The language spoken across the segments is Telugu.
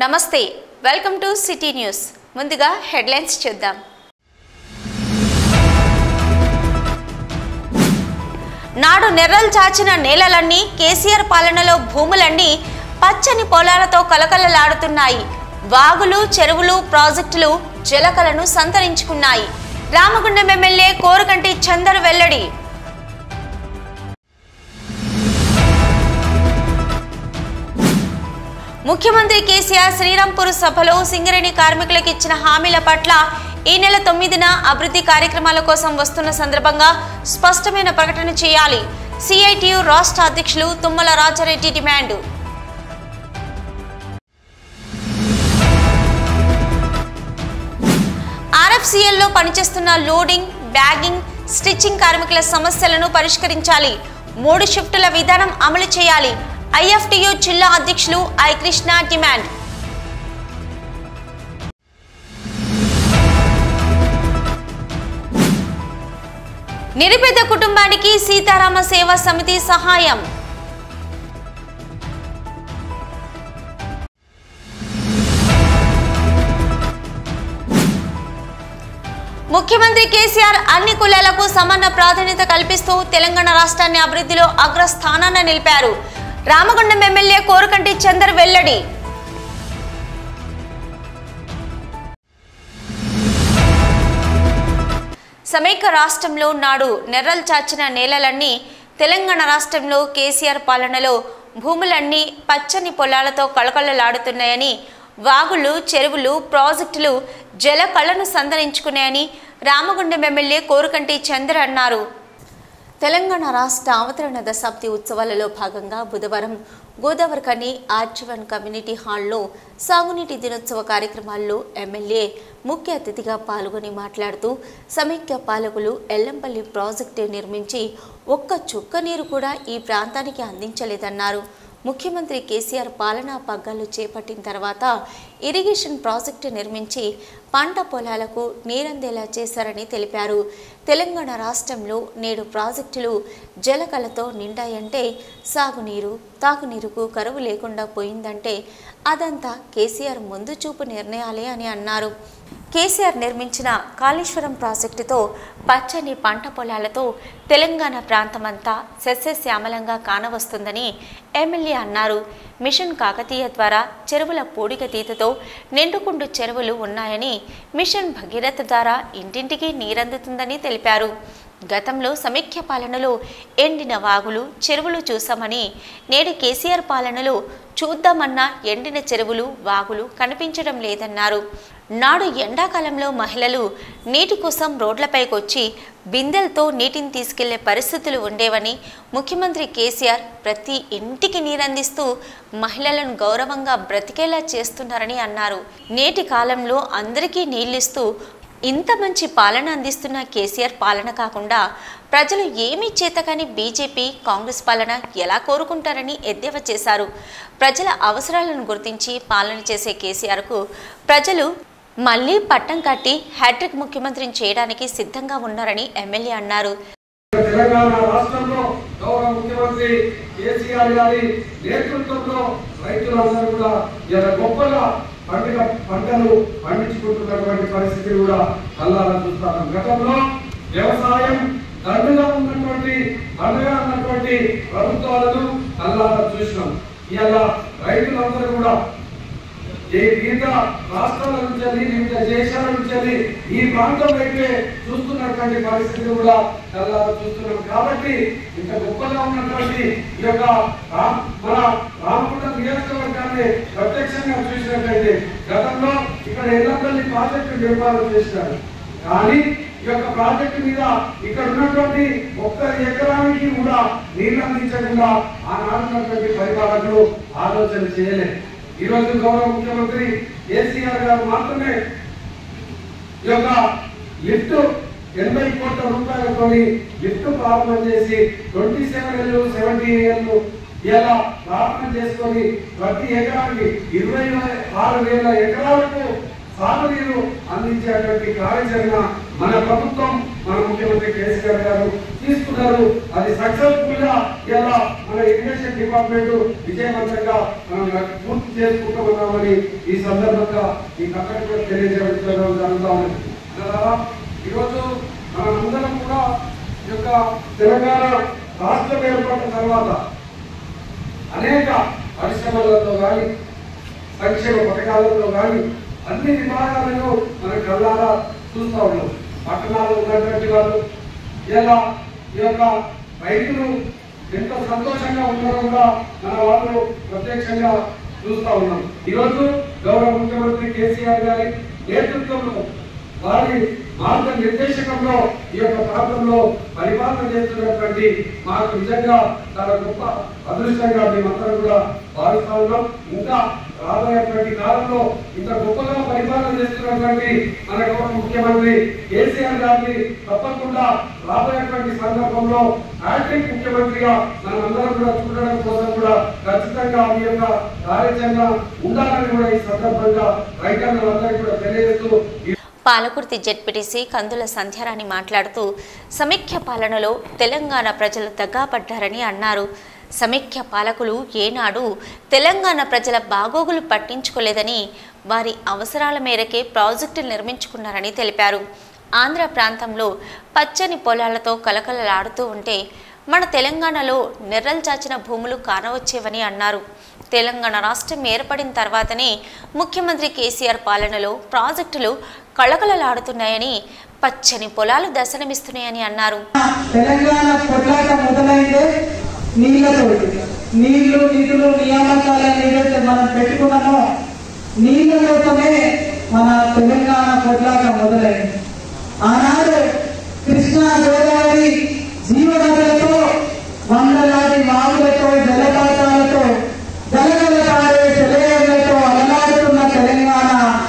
నమస్తే వెల్కమ్ టు సిటీ న్యూస్ ముందుగా హెడ్లైన్స్ చూద్దాం నాడు నెర్రలు చాచిన నేలలన్నీ కేసీఆర్ పాలనలో భూములన్నీ పచ్చని పొలాలతో కలకలలాడుతున్నాయి వాగులు చెరువులు ప్రాజెక్టులు జలకలను సంతరించుకున్నాయి రామగుండం ఎమ్మెల్యే కోరకంటి చందర్ వెల్లడి ముఖ్యమంత్రి కేసీఆర్ శ్రీరాంపూర్ సభలో సింగరేణి కార్మికులకు ఇచ్చిన హామీల పట్ల ఈ నెల తొమ్మిదిన అభివృద్ధి కార్యక్రమాల కోసం వస్తున్న సందర్భంగా స్పష్టమైన ప్రకటన చేయాలి సిఐటియు రాష్ట్ర అధ్యక్షులు తుమ్మల రాజారెడ్డి డిమాండ్ ఆర్ఎఫ్సిఎల్లో పనిచేస్తున్న లోడింగ్ బ్యాగింగ్ స్టిచ్చింగ్ కార్మికుల సమస్యలను పరిష్కరించాలి మూడు షిఫ్టుల విధానం అమలు చేయాలి ఐఎఫ్టియు జిల్లా అధ్యక్షులు ఐ కృష్ణ డిమాండ్ నిరుపేద కుటుంబానికి సీతారామ సేవా సమితి సహాయం ముఖ్యమంత్రి కేసీఆర్ అన్ని కులాలకు సమాన ప్రాధాన్యత కల్పిస్తూ తెలంగాణ రాష్ట్రాన్ని అభివృద్ధిలో అగ్రస్థానాన నిలిపారు రామగుండం ఎమ్మెల్యే కోరకంటి చందర్ వెల్లడి సమైక్య రాష్ట్రంలో నాడు నెర్రలు చాచిన నేలలన్నీ తెలంగాణ రాష్ట్రంలో కేసీఆర్ పాలనలో భూములన్నీ పచ్చని పొలాలతో కళకళలాడుతున్నాయని వాగులు చెరువులు ప్రాజెక్టులు జల కళను సంతరించుకున్నాయని రామగుండం ఎమ్మెల్యే కోరుకంటి చంద్ర అన్నారు తెలంగాణ రాష్ట్ర అవతరణ దశాబ్ది ఉత్సవాలలో భాగంగా బుధవారం గోదావరికని ఆర్జీవన్ కమ్యూనిటీ హాల్లో సాగునీటి దినోత్సవ కార్యక్రమాల్లో ఎమ్మెల్యే ముఖ్య అతిథిగా పాల్గొని మాట్లాడుతూ సమైక్య పాలకులు ఎల్లంపల్లి ప్రాజెక్టు నిర్మించి ఒక్క చుక్క నీరు కూడా ఈ ప్రాంతానికి అందించలేదన్నారు ముఖ్యమంత్రి కేసీఆర్ పాలనా పగ్గాలు చేపట్టిన తర్వాత ఇరిగేషన్ ప్రాజెక్టు నిర్మించి పంట పొలాలకు నీరందేలా చేశారని తెలిపారు తెలంగాణ రాష్ట్రంలో నేడు ప్రాజెక్టులు జలకలతో నిండాయంటే సాగునీరు తాగునీరుకు కరువు లేకుండా పోయిందంటే అదంతా కేసీఆర్ ముందు చూపు నిర్ణయాలే అని అన్నారు కేసీఆర్ నిర్మించిన కాళేశ్వరం ప్రాజెక్టుతో పచ్చని పంట పొలాలతో తెలంగాణ ప్రాంతమంతా సస్యశ్యామలంగా కానవస్తుందని ఎమ్మెల్యే అన్నారు మిషన్ కాకతీయ ద్వారా చెరువుల పూడికతీతతో నిండుకుండు చెరువులు ఉన్నాయని మిషన్ భగీరథ ద్వారా ఇంటింటికి నీరందుతుందని తెలిపారు గతంలో సమైక్య పాలనలో ఎండిన వాగులు చెరువులు చూసామని నేడు కేసీఆర్ పాలనలో చూద్దామన్నా ఎండిన చెరువులు వాగులు కనిపించడం లేదన్నారు నాడు ఎండాకాలంలో మహిళలు నీటి కోసం రోడ్లపైకి వచ్చి బిందెలతో నీటిని తీసుకెళ్లే పరిస్థితులు ఉండేవని ముఖ్యమంత్రి కేసీఆర్ ప్రతి ఇంటికి నీరందిస్తూ మహిళలను గౌరవంగా బ్రతికేలా చేస్తున్నారని అన్నారు నేటి కాలంలో అందరికీ నీళ్ళిస్తూ ఇంత మంచి పాలన అందిస్తున్న కేసీఆర్ పాలన కాకుండా ప్రజలు ఏమీ చేతకాని బీజేపీ కాంగ్రెస్ పాలన ఎలా కోరుకుంటారని ఎద్దేవా చేశారు ప్రజల అవసరాలను గుర్తించి పాలన చేసే కేసీఆర్కు ప్రజలు మళ్లీ పట్టం కట్టి హ్యాట్రిక్ ముఖ్యమంత్రిని చేయడానికి సిద్ధంగా ఉన్నారని ఎమ్మెల్యే అన్నారు తెలంగాణ రాష్ట్రంలో గౌరవ ముఖ్యమంత్రి కేసీఆర్ గారి నేతృత్వంలో రైతులందరూ కూడా ఇలా గొప్పగా పండుగ పంటలు పండించుకుంటున్నటువంటి పరిస్థితి కూడా కల్లారా చూస్తాం గతంలో వ్యవసాయం దండుగా ఉన్నటువంటి పండుగ ఉన్నటువంటి ప్రభుత్వాలను కల్లారా చూసినాం ఇలా రైతులందరూ కూడా ఏ వివిధ రాష్ట్రాల నుంచి వివిధ దేశాల నుంచి ఈ ప్రాంతం అయితే చూస్తున్నటువంటి పరిస్థితి కూడా కల్లారా చూస్తున్నాం కాబట్టి ఇంత గొప్పగా ఉన్నటువంటి ఈ యొక్క రా- మన రామగుండం నియోజకవర్గాన్ని ప్రత్యక్షంగా చూసినట్లయితే గతంలో ఇక్కడ ఎల్లపల్లి ప్రాజెక్టు నిర్మాణం చేసినారు కానీ ఈ యొక్క ప్రాజెక్టు మీద ఇక్కడ ఉన్నటువంటి ఒక్క ఎకరానికి కూడా నీళ్ళు అందించకుండా ఆనాడున్నటువంటి పరిపాలకులు ఆలోచన చేయలేదు ఈ రోజు గౌరవ ముఖ్యమంత్రి కేసీఆర్ గారు మాత్రమే ఈ యొక్క లిఫ్ట్ ఎనభై కోట్ల రూపాయలతో లిఫ్ట్ ప్రారంభం చేసి ట్వంటీ సెవెన్ ఏళ్ళు సెవెంటీ ఏళ్ళు ఇలా ప్రారంభం చేసుకొని ప్రతి ఎకరానికి ఇరవై ఆరు వేల ఎకరాలకు సాగునీరు అందించేటువంటి కార్యాచరణ మన ప్రభుత్వం మన ముఖ్యమంత్రి కేసీఆర్ గారు తీసుకున్నారు అది సక్సెస్ఫుల్ గా ఇలా మన ఇరిగేషన్ డిపార్ట్మెంట్ విజయవంతంగా మనం పూర్తి చేసుకుంటామన్నామని ఈ సందర్భంగా ఈ కట్టడి కూడా తెలియజేయడం జరుగుతా ఉంది అందువల్ల ఈరోజు మనమందరం కూడా ఈ యొక్క తెలంగాణ రాష్ట్రం ఏర్పడిన తర్వాత అనేక పరిశ్రమలతో కానీ సంక్షేమ పథకాలతో కానీ అన్ని విభాగాలను మన కళ్ళారా చూస్తూ ఉన్నాం పట్టణాలు ఉన్నటువంటి వాళ్ళు ఇలా ఈ యొక్క రైతులు ఎంతో సంతోషంగా ఉండడం కూడా మన వాళ్ళు ప్రత్యక్షంగా చూస్తూ ఉన్నాం ఈరోజు గౌరవ ముఖ్యమంత్రి కేసీఆర్ గారి నేతృత్వంలో వారి మార్గ నిర్దేశకంలో ఈ యొక్క ప్రాంతంలో పరిపాలన చేస్తున్నటువంటి మాకు నిజంగా చాలా గొప్ప అదృష్టంగా మేమందరం కూడా భావిస్తా ఉన్నాం ఇంకా రాబోయేటువంటి కాలంలో ఇంత గొప్పగా పరిపాలన చేస్తున్నటువంటి మన గౌరవ ముఖ్యమంత్రి కేసీఆర్ గారిని తప్పకుండా రాబోయేటువంటి సందర్భంలో యాక్టింగ్ ముఖ్యమంత్రిగా మనం అందరం కూడా చూడడం కోసం కూడా ఖచ్చితంగా మీ యొక్క కార్యాచరణ ఉండాలని కూడా ఈ సందర్భంగా రైతన్నలందరికీ కూడా తెలియజేస్తూ ఈ పాలకుర్తి జెడ్పీటీసీ కందుల సంధ్యారాణి మాట్లాడుతూ సమైక్య పాలనలో తెలంగాణ ప్రజలు దగ్గాపడ్డారని అన్నారు సమైక్య పాలకులు ఏనాడు తెలంగాణ ప్రజల బాగోగులు పట్టించుకోలేదని వారి అవసరాల మేరకే ప్రాజెక్టులు నిర్మించుకున్నారని తెలిపారు ఆంధ్ర ప్రాంతంలో పచ్చని పొలాలతో కలకలలాడుతూ ఉంటే మన తెలంగాణలో నెర్రలు చాచిన భూములు కానవచ్చేవని అన్నారు తెలంగాణ రాష్ట్రం ఏర్పడిన తర్వాతనే ముఖ్యమంత్రి కేసీఆర్ పాలనలో ప్రాజెక్టులు కళకళలాడుతున్నాయని పచ్చని పొలాలు దర్శనమిస్తున్నాయని అన్నారు తెలంగాణ కొట్లాట మొదలైందే నీళ్లతోటి నీళ్లు నిధులు నియామకాలు ఏదైతే మనం పెట్టుకున్నామో నీళ్లతోనే మన తెలంగాణ కొట్లాట మొదలైంది ఆనాడు కృష్ణా గోదావరి జీవనదులతో వందలాది వాగులతో జలపాతాలతో జలగల పారే సెలయేళ్లతో అలలాడుతున్న తెలంగాణ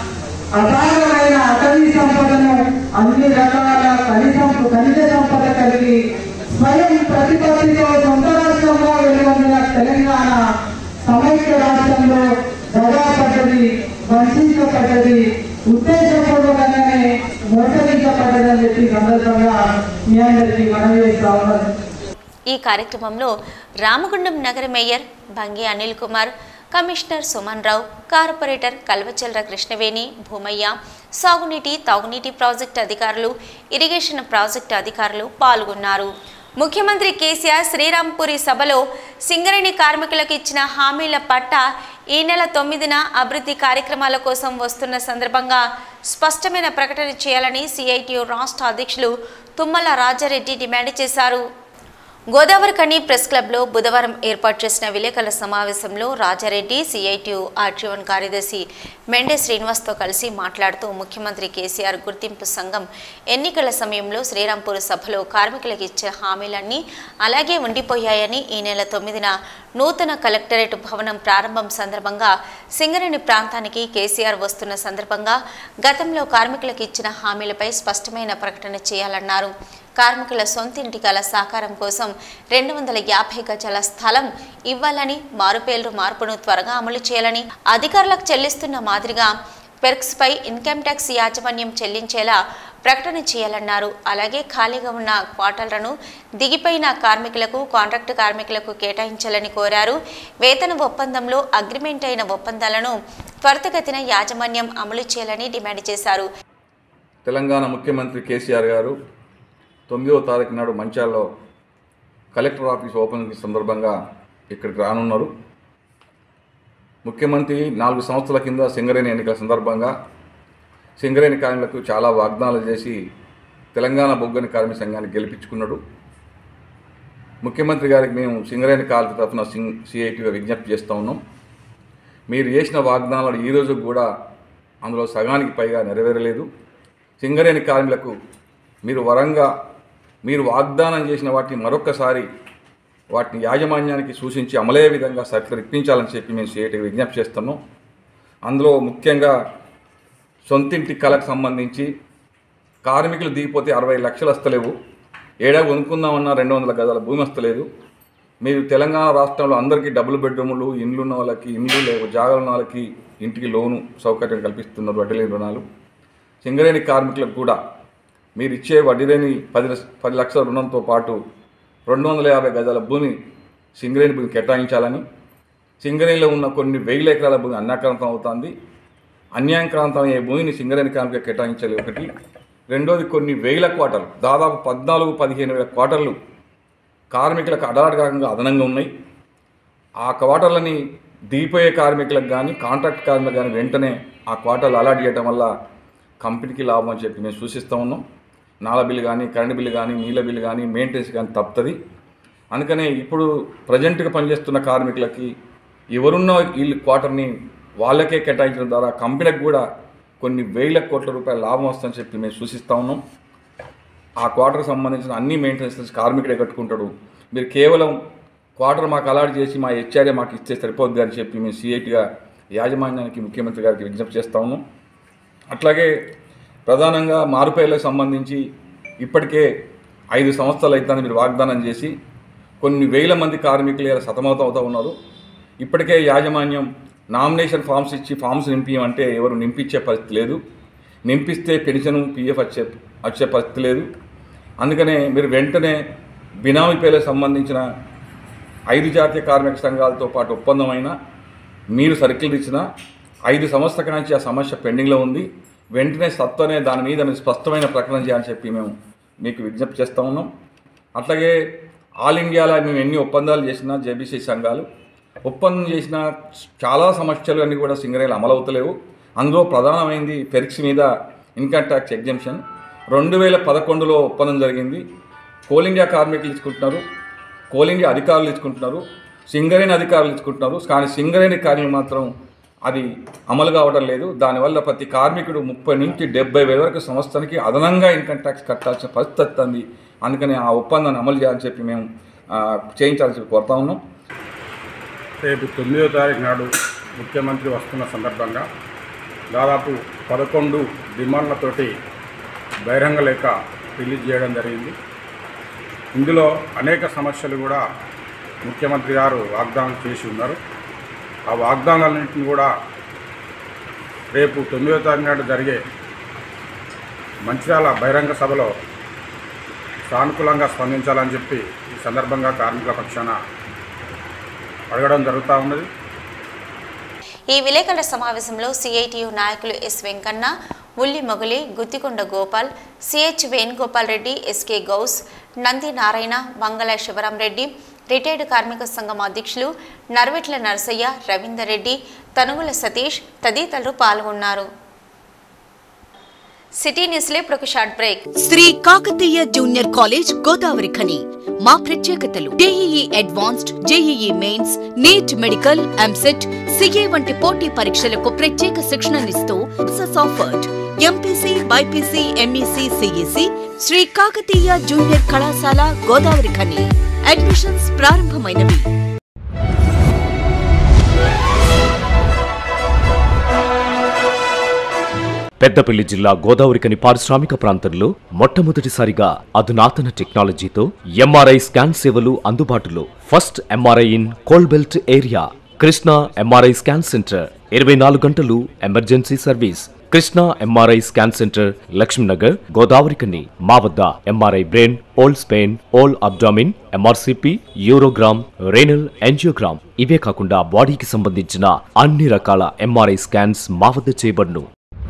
అపారమైన అటవీ సంపదను అన్ని రకాల ఖనిజ సంప- ఖనిజ సంపద కలిగి స్వయం ప్రతిపత్తితో సొంత రాష్ట్రంగా వెలువడిన తెలంగాణ సమైక్య రాష్ట్రంలో దగాపడ్డది వంచించబడ్డది ఉద్దేశపూర్వకంగానే మోసగించబడ్డదని చెప్పి ఈ సందర్భంగా మీ అందరికీ మనవి చేస్తా ఉన్నారు ఈ కార్యక్రమంలో రామగుండం నగర మేయర్ భంగి అనిల్ కుమార్ కమిషనర్ సుమన్ రావు కార్పొరేటర్ కల్వచల్ర కృష్ణవేణి భూమయ్య సాగునీటి తాగునీటి ప్రాజెక్టు అధికారులు ఇరిగేషన్ ప్రాజెక్టు అధికారులు పాల్గొన్నారు ముఖ్యమంత్రి కేసీఆర్ శ్రీరాంపురి సభలో సింగరేణి కార్మికులకు ఇచ్చిన హామీల పట్ట ఈ నెల తొమ్మిదిన అభివృద్ధి కార్యక్రమాల కోసం వస్తున్న సందర్భంగా స్పష్టమైన ప్రకటన చేయాలని సిఐటియు రాష్ట్ర అధ్యక్షులు తుమ్మల రాజారెడ్డి డిమాండ్ చేశారు గోదావరికని ప్రెస్ క్లబ్లో బుధవారం ఏర్పాటు చేసిన విలేకరుల సమావేశంలో రాజారెడ్డి సిఐటియు ఆర్జీవన్ కార్యదర్శి మెండే శ్రీనివాస్తో కలిసి మాట్లాడుతూ ముఖ్యమంత్రి కేసీఆర్ గుర్తింపు సంఘం ఎన్నికల సమయంలో శ్రీరాంపూర్ సభలో కార్మికులకు ఇచ్చే హామీలన్నీ అలాగే ఉండిపోయాయని ఈ నెల తొమ్మిదిన నూతన కలెక్టరేట్ భవనం ప్రారంభం సందర్భంగా సింగరేణి ప్రాంతానికి కేసీఆర్ వస్తున్న సందర్భంగా గతంలో కార్మికులకు ఇచ్చిన హామీలపై స్పష్టమైన ప్రకటన చేయాలన్నారు కార్మికుల సొంతింటి కల సాకారం కోసం రెండు వందల యాభై గజాల స్థలం ఇవ్వాలని మారుపేర్లు మార్పును త్వరగా అమలు చేయాలని అధికారులకు చెల్లిస్తున్న మాదిరిగా పెర్క్స్పై ఇన్కమ్ ట్యాక్స్ యాజమాన్యం చెల్లించేలా ప్రకటన చేయాలన్నారు అలాగే ఖాళీగా ఉన్న క్వార్టర్లను దిగిపోయిన కార్మికులకు కాంట్రాక్టు కార్మికులకు కేటాయించాలని కోరారు వేతన ఒప్పందంలో అగ్రిమెంట్ అయిన ఒప్పందాలను త్వరితగతిన యాజమాన్యం అమలు చేయాలని డిమాండ్ చేశారు తెలంగాణ ముఖ్యమంత్రి కేసీఆర్ గారు తొమ్మిదవ తారీఖు నాడు మంచాల్లో కలెక్టర్ ఆఫీస్ ఓపెనింగ్ సందర్భంగా ఇక్కడికి రానున్నారు ముఖ్యమంత్రి నాలుగు సంవత్సరాల కింద సింగరేణి ఎన్నికల సందర్భంగా సింగరేణి కార్మికులకు చాలా వాగ్దానాలు చేసి తెలంగాణ బొగ్గని కార్మిక సంఘాన్ని గెలిపించుకున్నాడు ముఖ్యమంత్రి గారికి మేము సింగరేణి కార్మిక తరఫున సింగ్ సిఐటిగా విజ్ఞప్తి చేస్తూ ఉన్నాం మీరు చేసిన వాగ్దానాలు ఈ రోజు కూడా అందులో సగానికి పైగా నెరవేరలేదు సింగరేణి కార్మికులకు మీరు వరంగా మీరు వాగ్దానం చేసిన వాటిని మరొక్కసారి వాటిని యాజమాన్యానికి సూచించి అమలయ్యే విధంగా సర్కులర్ ఇప్పించాలని చెప్పి మేము సిఐటికి విజ్ఞప్తి చేస్తున్నాం అందులో ముఖ్యంగా సొంతింటి కళకు సంబంధించి కార్మికులు దిగిపోతే అరవై లక్షలు వస్తలేవు ఏడా కొనుక్కుందామన్నా రెండు వందల గదాల భూమి వస్తలేదు మీరు తెలంగాణ రాష్ట్రంలో అందరికీ డబుల్ బెడ్రూములు ఇండ్లు ఉన్న వాళ్ళకి ఇండ్లు లేవు జాగాలు ఉన్న వాళ్ళకి ఇంటికి లోను సౌకర్యం కల్పిస్తున్నారు వడ్డీ లేని రుణాలు సింగరేణి కార్మికులకు కూడా మీరు ఇచ్చే వడ్డీ లేని పది లక్ష- పది లక్షల రుణంతో పాటు రెండు వందల యాభై గజాల భూమి సింగరేణి భూమి కేటాయించాలని సింగరేణిలో ఉన్న కొన్ని వేల ఎకరాల భూమి అన్యాక్రాంతం అవుతుంది అన్యాక్రాంతం అయ్యే భూమిని సింగరేణి క్యాంప్గా కేటాయించాలి ఒకటి రెండోది కొన్ని వేల క్వార్టర్లు దాదాపు పద్నాలుగు పదిహేను వేల క్వార్టర్లు కార్మికులకు అడాటకంగా అదనంగా ఉన్నాయి ఆ క్వార్టర్లని దిగిపోయే కార్మికులకు కానీ కాంట్రాక్ట్ కార్మికులకు కానీ వెంటనే ఆ క్వార్టర్లు అలాట్ చేయడం వల్ల కంపెనీకి లాభం అని చెప్పి మేము సూచిస్తూ ఉన్నాం నాల బిల్లు కానీ కరెంట్ బిల్లు కానీ నీళ్ళ బిల్లు కానీ మెయింటెనెన్స్ కానీ తప్పుతుంది అందుకనే ఇప్పుడు ప్రజెంట్గా పనిచేస్తున్న కార్మికులకి ఎవరున్న వీళ్ళు క్వార్టర్ని వాళ్ళకే కేటాయించడం ద్వారా కంపెనీకి కూడా కొన్ని వేల కోట్ల రూపాయల లాభం వస్తుందని చెప్పి మేము సూచిస్తూ ఉన్నాం ఆ క్వార్టర్కి సంబంధించిన అన్ని మెయింటెనెన్స్ కార్మికుడే కట్టుకుంటాడు మీరు కేవలం క్వార్టర్ మాకు అలాట్ చేసి మా హెచ్ఆర్ఏ మాకు ఇస్తే సరిపోద్ది అని చెప్పి మేము సిఐటిగా యాజమాన్యానికి ముఖ్యమంత్రి గారికి విజ్ఞప్తి చేస్తా ఉన్నాం అట్లాగే ప్రధానంగా మారుపేర్లకు సంబంధించి ఇప్పటికే ఐదు సంవత్సరాలు అవుతుంది మీరు వాగ్దానం చేసి కొన్ని వేల మంది కార్మికులు ఇలా సతమతం అవుతూ ఉన్నారు ఇప్పటికే యాజమాన్యం నామినేషన్ ఫామ్స్ ఇచ్చి ఫామ్స్ నింపియమంటే ఎవరు నింపించే పరిస్థితి లేదు నింపిస్తే పెన్షన్ పిఎఫ్ వచ్చే వచ్చే పరిస్థితి లేదు అందుకనే మీరు వెంటనే బినామీ పేర్లకు సంబంధించిన ఐదు జాతీయ కార్మిక సంఘాలతో పాటు ఒప్పందమైన మీరు సర్కిల్ ఇచ్చిన ఐదు సంవత్సరాల నుంచి ఆ సమస్య పెండింగ్లో ఉంది వెంటనే సత్వనే దాని మీద మీరు స్పష్టమైన ప్రకటన చేయాలని చెప్పి మేము మీకు విజ్ఞప్తి చేస్తూ ఉన్నాం అట్లాగే ఆల్ ఇండియాలో మేము ఎన్ని ఒప్పందాలు చేసినా జేబీసీ సంఘాలు ఒప్పందం చేసిన చాలా సమస్యలు అన్నీ కూడా సింగరేలు అమలవుతలేవు అందులో ప్రధానమైంది ఫెరిక్స్ మీద ఇన్కమ్ ట్యాక్స్ ఎగ్జంప్షన్ రెండు వేల పదకొండులో ఒప్పందం జరిగింది కోల్ ఇండియా కార్మికులు ఇచ్చుకుంటున్నారు కోల్ ఇండియా అధికారులు ఇచ్చుకుంటున్నారు సింగరేణి అధికారులు ఇచ్చుకుంటున్నారు కానీ సింగరేణి కార్మికులు మాత్రం అది అమలు కావడం లేదు దానివల్ల ప్రతి కార్మికుడు ముప్పై నుంచి డెబ్బై వేల వరకు సంవత్సరానికి అదనంగా ఇన్కమ్ ట్యాక్స్ కట్టాల్సిన పరిస్థితి వస్తుంది అందుకని ఆ ఒప్పందాన్ని అమలు చేయాలని చెప్పి మేము ఆ, చేయించాలని చెప్పి కోరుతా ఉన్నాం రేపు తొమ్మిదో తారీఖు నాడు ముఖ్యమంత్రి వస్తున్న సందర్భంగా దాదాపు పదకొండు డిమాండ్లతోటి బహిరంగ లేఖ రిలీజ్ చేయడం జరిగింది ఇందులో అనేక సమస్యలు కూడా ముఖ్యమంత్రి గారు వాగ్దానం చేసి ఉన్నారు ఆ వాగ్దానాలన్నింటిని కూడా రేపు తొమ్మిదో తారీఖు నాడు జరిగే మంచిర్యాల బహిరంగ సభలో సానుకూలంగా స్పందించాలని చెప్పి ఈ సందర్భంగా కార్మికుల పక్షాన అడగడం జరుగుతూ ఉన్నది ఈ విలేకరుల సమావేశంలో సిఐటియు నాయకులు yes Venkanna Ulli Mogali Guthikonda Gopal CH Venugopal Reddy SK Gouse Nandi Narayana Mangala Sivaram Reddy retired కార్మిక సంఘం అధ్యక్షులు నర్విట్ల నరసయ్య రవీందర్ రెడ్డి తనుగుల సతీష్ తదితరులు పాల్గొన్నారు సిటీ న్యూస్లో ఇప్పుడు ఒక short break Sri Kakatiya junior college Godavarikhani మా ప్రత్యేకతలు JEE advanced JEE mains NEET medical EAMCET CA వంటి పోటీ పరీక్షలకు ప్రత్యేక శిక్షణనిస్తూ offered MPC BiPC MEC CEC Sri Kakatiya junior కళాశాల గోదావరి ఖని అడ్మిషన్స్ ప్రారంభమైనవి పెద్దపల్లి జిల్లా గోదావరికని పారిశ్రామిక ప్రాంతంలో మొట్టమొదటిసారిగా అధునాతన టెక్నాలజీతో ఎంఆర్ఐ స్కాన్ సేవలు అందుబాటులో first MRI in coal belt area Krishna MRI scan centre ఇరవై నాలుగు గంటలు emergency service Krishna MRI scan centre Lakshminagar Godavarikhani మా వద్ద MRI brain whole spine whole abdomen MRCP urogram renal angiogram ఇవే కాకుండా బాడీకి సంబంధించిన అన్ని రకాల ఎంఆర్ఐ స్కాన్స్ మా వద్ద చేయబడును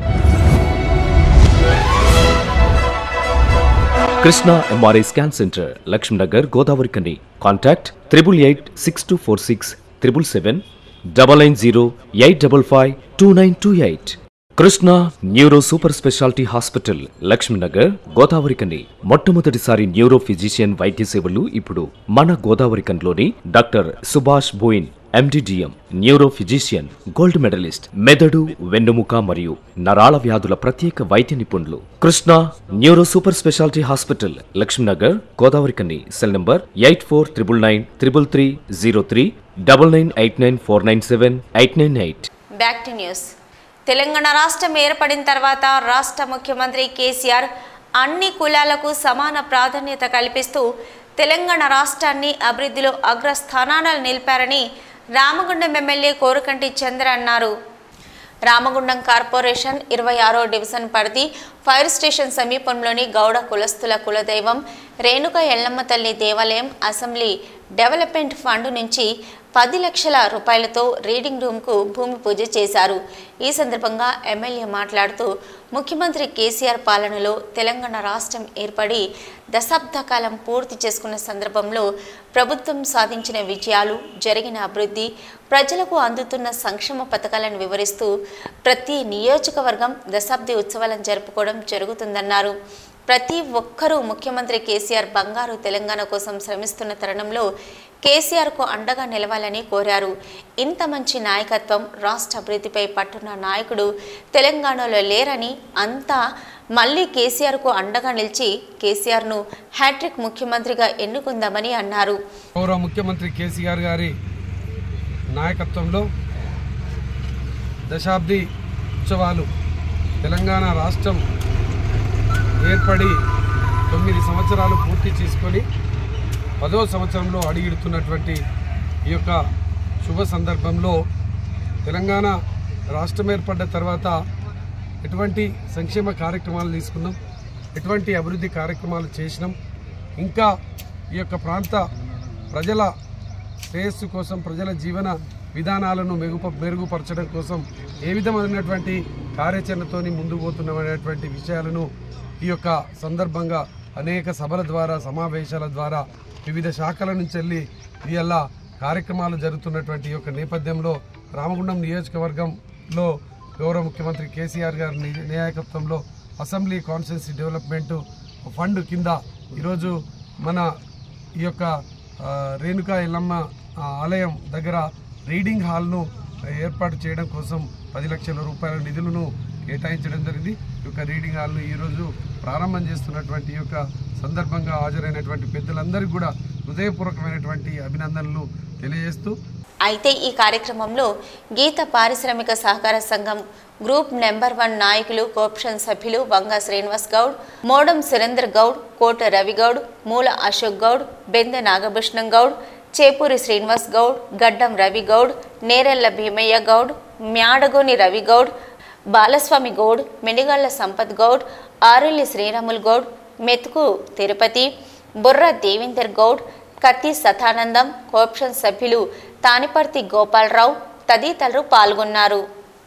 Krishna MRI scan centre Lakshminagar Godavarikhani contact triple eight six two four six triple seven double nine zero eight double five two nine two eight Krishna neuro super speciality hospital Lakshminagar Godavarikhani మొట్టమొదటిసారి న్యూరో ఫిజిషియన్ వైద్య సేవలు ఇప్పుడు మన గోదావరి కన్లోని doctor Subhash Boyin MD DM neuro physician gold medalist మెదడు వెన్నుముక మరియు నరాల వ్యాధుల ప్రత్యేక వైద్య నిపుణులు Krishna neuro super speciality hospital Lakshminagar Godavari కన్ని cell number eight four triple nine triple three zero three double nine eight nine four nine seven eight nine eight back to news Telangana రాష్ట్రం ఏర్పడిన తర్వాత రాష్ట్ర ముఖ్యమంత్రి కేసీఆర్ అన్ని కులాలకు సమాన ప్రాధాన్యత కల్పిస్తూ తెలంగాణ రాష్ట్రాన్ని అభివృద్ధిలో అగ్రస్థానాలు నిలిపారని రామగుండం ఎమ్మెల్యే కోరుకంటి చంద్ర అన్నారు రామగుండం కార్పొరేషన్ ఇరవై ఆరో డివిజన్ పరిధి ఫైర్ స్టేషన్ సమీపంలోని గౌడ కులస్తుల కులదైవం రేణుక ఎల్లమ్మ తల్లి దేవాలయం అసెంబ్లీ డెవలప్మెంట్ ఫండ్ నుంచి పది లక్షల రూపాయలతో రీడింగ్ రూమ్కు భూమి పూజ చేశారు ఈ సందర్భంగా ఎమ్మెల్యే మాట్లాడుతూ ముఖ్యమంత్రి కేసీఆర్ పాలనలో తెలంగాణ రాష్ట్రం ఏర్పడి దశాబ్ద కాలం పూర్తి చేసుకున్న సందర్భంలో ప్రభుత్వం సాధించిన విజయాలు జరిగిన అభివృద్ధి ప్రజలకు అందుతున్న సంక్షేమ పథకాలను వివరిస్తూ ప్రతి నియోజకవర్గం దశాబ్ది ఉత్సవాలను జరుపుకోవడం జరుగుతుందన్నారు ప్రతి ఒక్కరూ ముఖ్యమంత్రి కేసీఆర్ బంగారు తెలంగాణ కోసం శ్రమిస్తున్న తరుణంలో కేసీఆర్కు అండగా నిలవాలని కోరారు ఇంత మంచి నాయకత్వం రాష్ట్ర అభివృద్ధిపై పట్టున్న నాయకుడు తెలంగాణలో లేరని అంతా మళ్ళీ కేసీఆర్కు అండగా నిలిచి కేసీఆర్ను హ్యాట్రిక్ ముఖ్యమంత్రిగా ఎన్నుకుందామని అన్నారు గౌరవ ముఖ్యమంత్రి కేసీఆర్ గారి నాయకత్వంలో దశాబ్ది ఉత్సవాలు తెలంగాణ రాష్ట్రం ఏర్పడి తొమ్మిది సంవత్సరాలు పూర్తి చేసుకొని పదో సంవత్సరంలో అడిగిడుతున్నటువంటి ఈ యొక్క శుభ సందర్భంలో తెలంగాణ రాష్ట్రం ఏర్పడ్డ తర్వాత ఎటువంటి సంక్షేమ కార్యక్రమాలు తీసుకున్నాం ఎటువంటి అభివృద్ధి కార్యక్రమాలు చేసినాం ఇంకా ఈ యొక్క ప్రాంత ప్రజల శ్రేయస్సు కోసం ప్రజల జీవన విధానాలను మెరుగు మెరుగుపరచడం కోసం ఏ విధమైనటువంటి కార్యాచరణతోని ముందుకు పోతున్నామనేటువంటి విషయాలను ఈ యొక్క సందర్భంగా అనేక సభల ద్వారా సమావేశాల ద్వారా వివిధ శాఖల నుంచి వెళ్ళి ఇవాళ కార్యక్రమాలు జరుగుతున్నటువంటి ఈ యొక్క నేపథ్యంలో రామగుండం నియోజకవర్గంలో గౌరవ ముఖ్యమంత్రి కేసీఆర్ గారి ని- నాయకత్వంలో అసెంబ్లీ కాన్స్టిట్యున్సీ డెవలప్మెంట్ ఫండ్ కింద ఈరోజు మన ఈ యొక్క ఆ, రేణుకా ఎల్లమ్మ ఆ, ఆలయం దగ్గర రీడింగ్ హాల్ను ఏర్పాటు చేయడం కోసం పది లక్షల రూపాయల నిధులను కేటాయించడం జరిగింది ఈ యొక్క రీడింగ్ హాల్ను ఈరోజు ప్రారంభం చేస్తున్నటువంటి ఈ యొక్క సందర్భంగా హాజరైనటువంటి పెద్దలందరికీ కూడా హృదయపూర్వకమైనటువంటి అభినందనలు తెలియజేస్తూ అయితే ఈ కార్యక్రమంలో గీత పారిశ్రామిక సహకార సంఘం గ్రూప్ నెంబర్ వన్ నాయకులు కోప్షన్ సభ్యులు వంగ శ్రీనివాస్ గౌడ్ మోడం సురేందర్ గౌడ్ కోట రవి గౌడ్ మూల అశోక్ గౌడ్ బెందె నాగభూషణం గౌడ్ చేపూరి శ్రీనివాస్ గౌడ్ గడ్డం రవి గౌడ్ నేరెళ్ల భీమయ్య గౌడ్ మ్యాడగోని రవి గౌడ్ బాలస్వామి గౌడ్ మెడిగళ్ల సంపత్ గౌడ్ ఆరుల్లి శ్రీరాములు గౌడ్ మెతుకు తిరుపతి బుర్ర దేవేందర్ గౌడ్ కత్తి సతానందం కోప్షన్ సభ్యులు తానిపర్తి గోపాలరావు తదితరులు పాల్గొన్నారు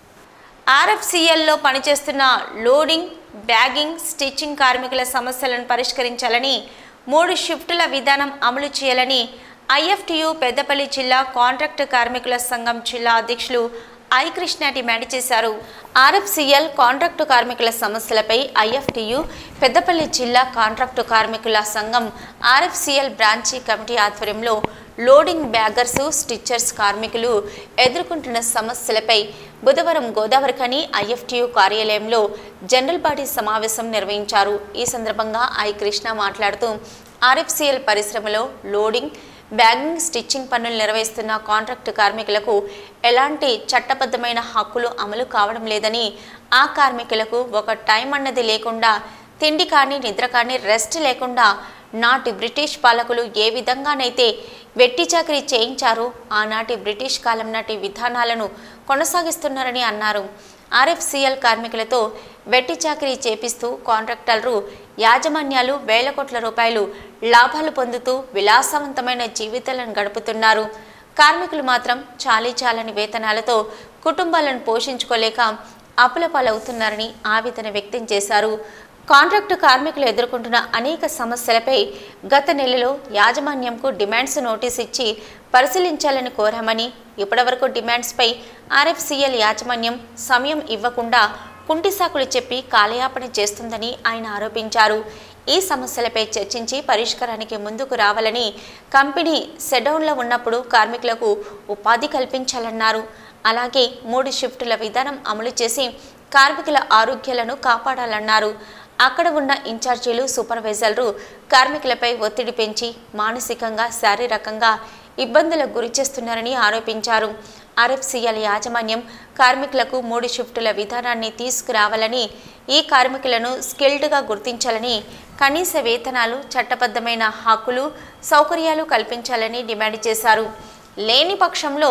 ఆర్ఎఫ్సిఎల్లో పనిచేస్తున్న లోడింగ్ బ్యాగింగ్ స్టిచ్చింగ్ కార్మికుల సమస్యలను పరిష్కరించాలని మూడు షిఫ్టుల విధానం అమలు చేయాలని ఐఎఫ్టియు పెద్దపల్లి జిల్లా కాంట్రాక్ట్ కార్మికుల సంఘం జిల్లా అధ్యక్షులు ఐ కృష్ణ డిమాండ్ చేశారు ఆర్ఎఫ్సిఎల్ కాంట్రాక్టు కార్మికుల సమస్యలపై ఐఎఫ్టియు పెద్దపల్లి జిల్లా కాంట్రాక్టు కార్మికుల సంఘం ఆర్ఎఫ్సిఎల్ బ్రాంచి కమిటీ ఆధ్వర్యంలో లోడింగ్ బ్యాగర్స్ స్టిచ్చర్స్ కార్మికులు ఎదుర్కొంటున్న సమస్యలపై బుధవారం గోదావరిఖని ఐఎఫ్టియు కార్యాలయంలో జనరల్ బాడీ సమావేశం నిర్వహించారు ఈ సందర్భంగా ఐ కృష్ణ మాట్లాడుతూ ఆర్ఎఫ్సిఎల్ పరిశ్రమలో లోడింగ్ బ్యాగింగ్ స్టిచ్చింగ్ పనులు నిర్వహిస్తున్న కాంట్రాక్టు కార్మికులకు ఎలాంటి చట్టబద్ధమైన హక్కులు అమలు కావడం లేదని ఆ కార్మికులకు ఒక టైం అన్నది లేకుండా తిండి కానీ నిద్ర కానీ రెస్ట్ లేకుండా నాటి బ్రిటిష్ పాలకులు ఏ విధంగానైతే వెట్టి చాకరీ చేయించారో ఆనాటి బ్రిటిష్ కాలం నాటి విధానాలను కొనసాగిస్తున్నారని అన్నారు ఆర్ఎఫ్సిఎల్ కార్మికులతో వెట్టి చాకరీ చేపిస్తూ కాంట్రాక్టర్లు యాజమాన్యాలు వేల కోట్ల రూపాయలు లాభాలు పొందుతూ విలాసవంతమైన జీవితాలను గడుపుతున్నారు కార్మికులు మాత్రం చాలీ చాలని వేతనాలతో కుటుంబాలను పోషించుకోలేక అప్పుల పాలవుతున్నారని ఆవేదన వ్యక్తం చేశారు కాంట్రాక్టు కార్మికులు ఎదుర్కొంటున్న అనేక సమస్యలపై గత నెలలో యాజమాన్యంకు డిమాండ్స్ నోటీస్ ఇచ్చి పరిశీలించాలని కోరామని ఇప్పటివరకు డిమాండ్స్పై ఆర్ఎఫ్సిఎల్ యాజమాన్యం సమయం ఇవ్వకుండా కుంటి సాకులు చెప్పి కాలయాపన చేస్తుందని ఆయన ఆరోపించారు ఈ సమస్యలపై చర్చించి పరిష్కారానికి ముందుకు రావాలని కంపెనీ సెడౌన్లో ఉన్నప్పుడు కార్మికులకు ఉపాధి కల్పించాలన్నారు అలాగే మూడు షిఫ్టుల విధానం అమలు చేసి కార్మికుల ఆరోగ్యాలను కాపాడాలన్నారు అక్కడ ఉన్న ఇన్ఛార్జీలు సూపర్వైజర్లు కార్మికులపై ఒత్తిడి పెంచి మానసికంగా శారీరకంగా ఇబ్బందులకు గురి చేస్తున్నారని ఆరోపించారు ఆర్ఎఫ్సిఎల్ యాజమాన్యం కార్మికులకు మూడు షిఫ్టుల విధానాన్ని తీసుకురావాలని ఈ కార్మికులను స్కిల్డ్గా గుర్తించాలని కనీస వేతనాలు చట్టబద్ధమైన హక్కులు సౌకర్యాలు కల్పించాలని డిమాండ్ చేశారు లేని పక్షంలో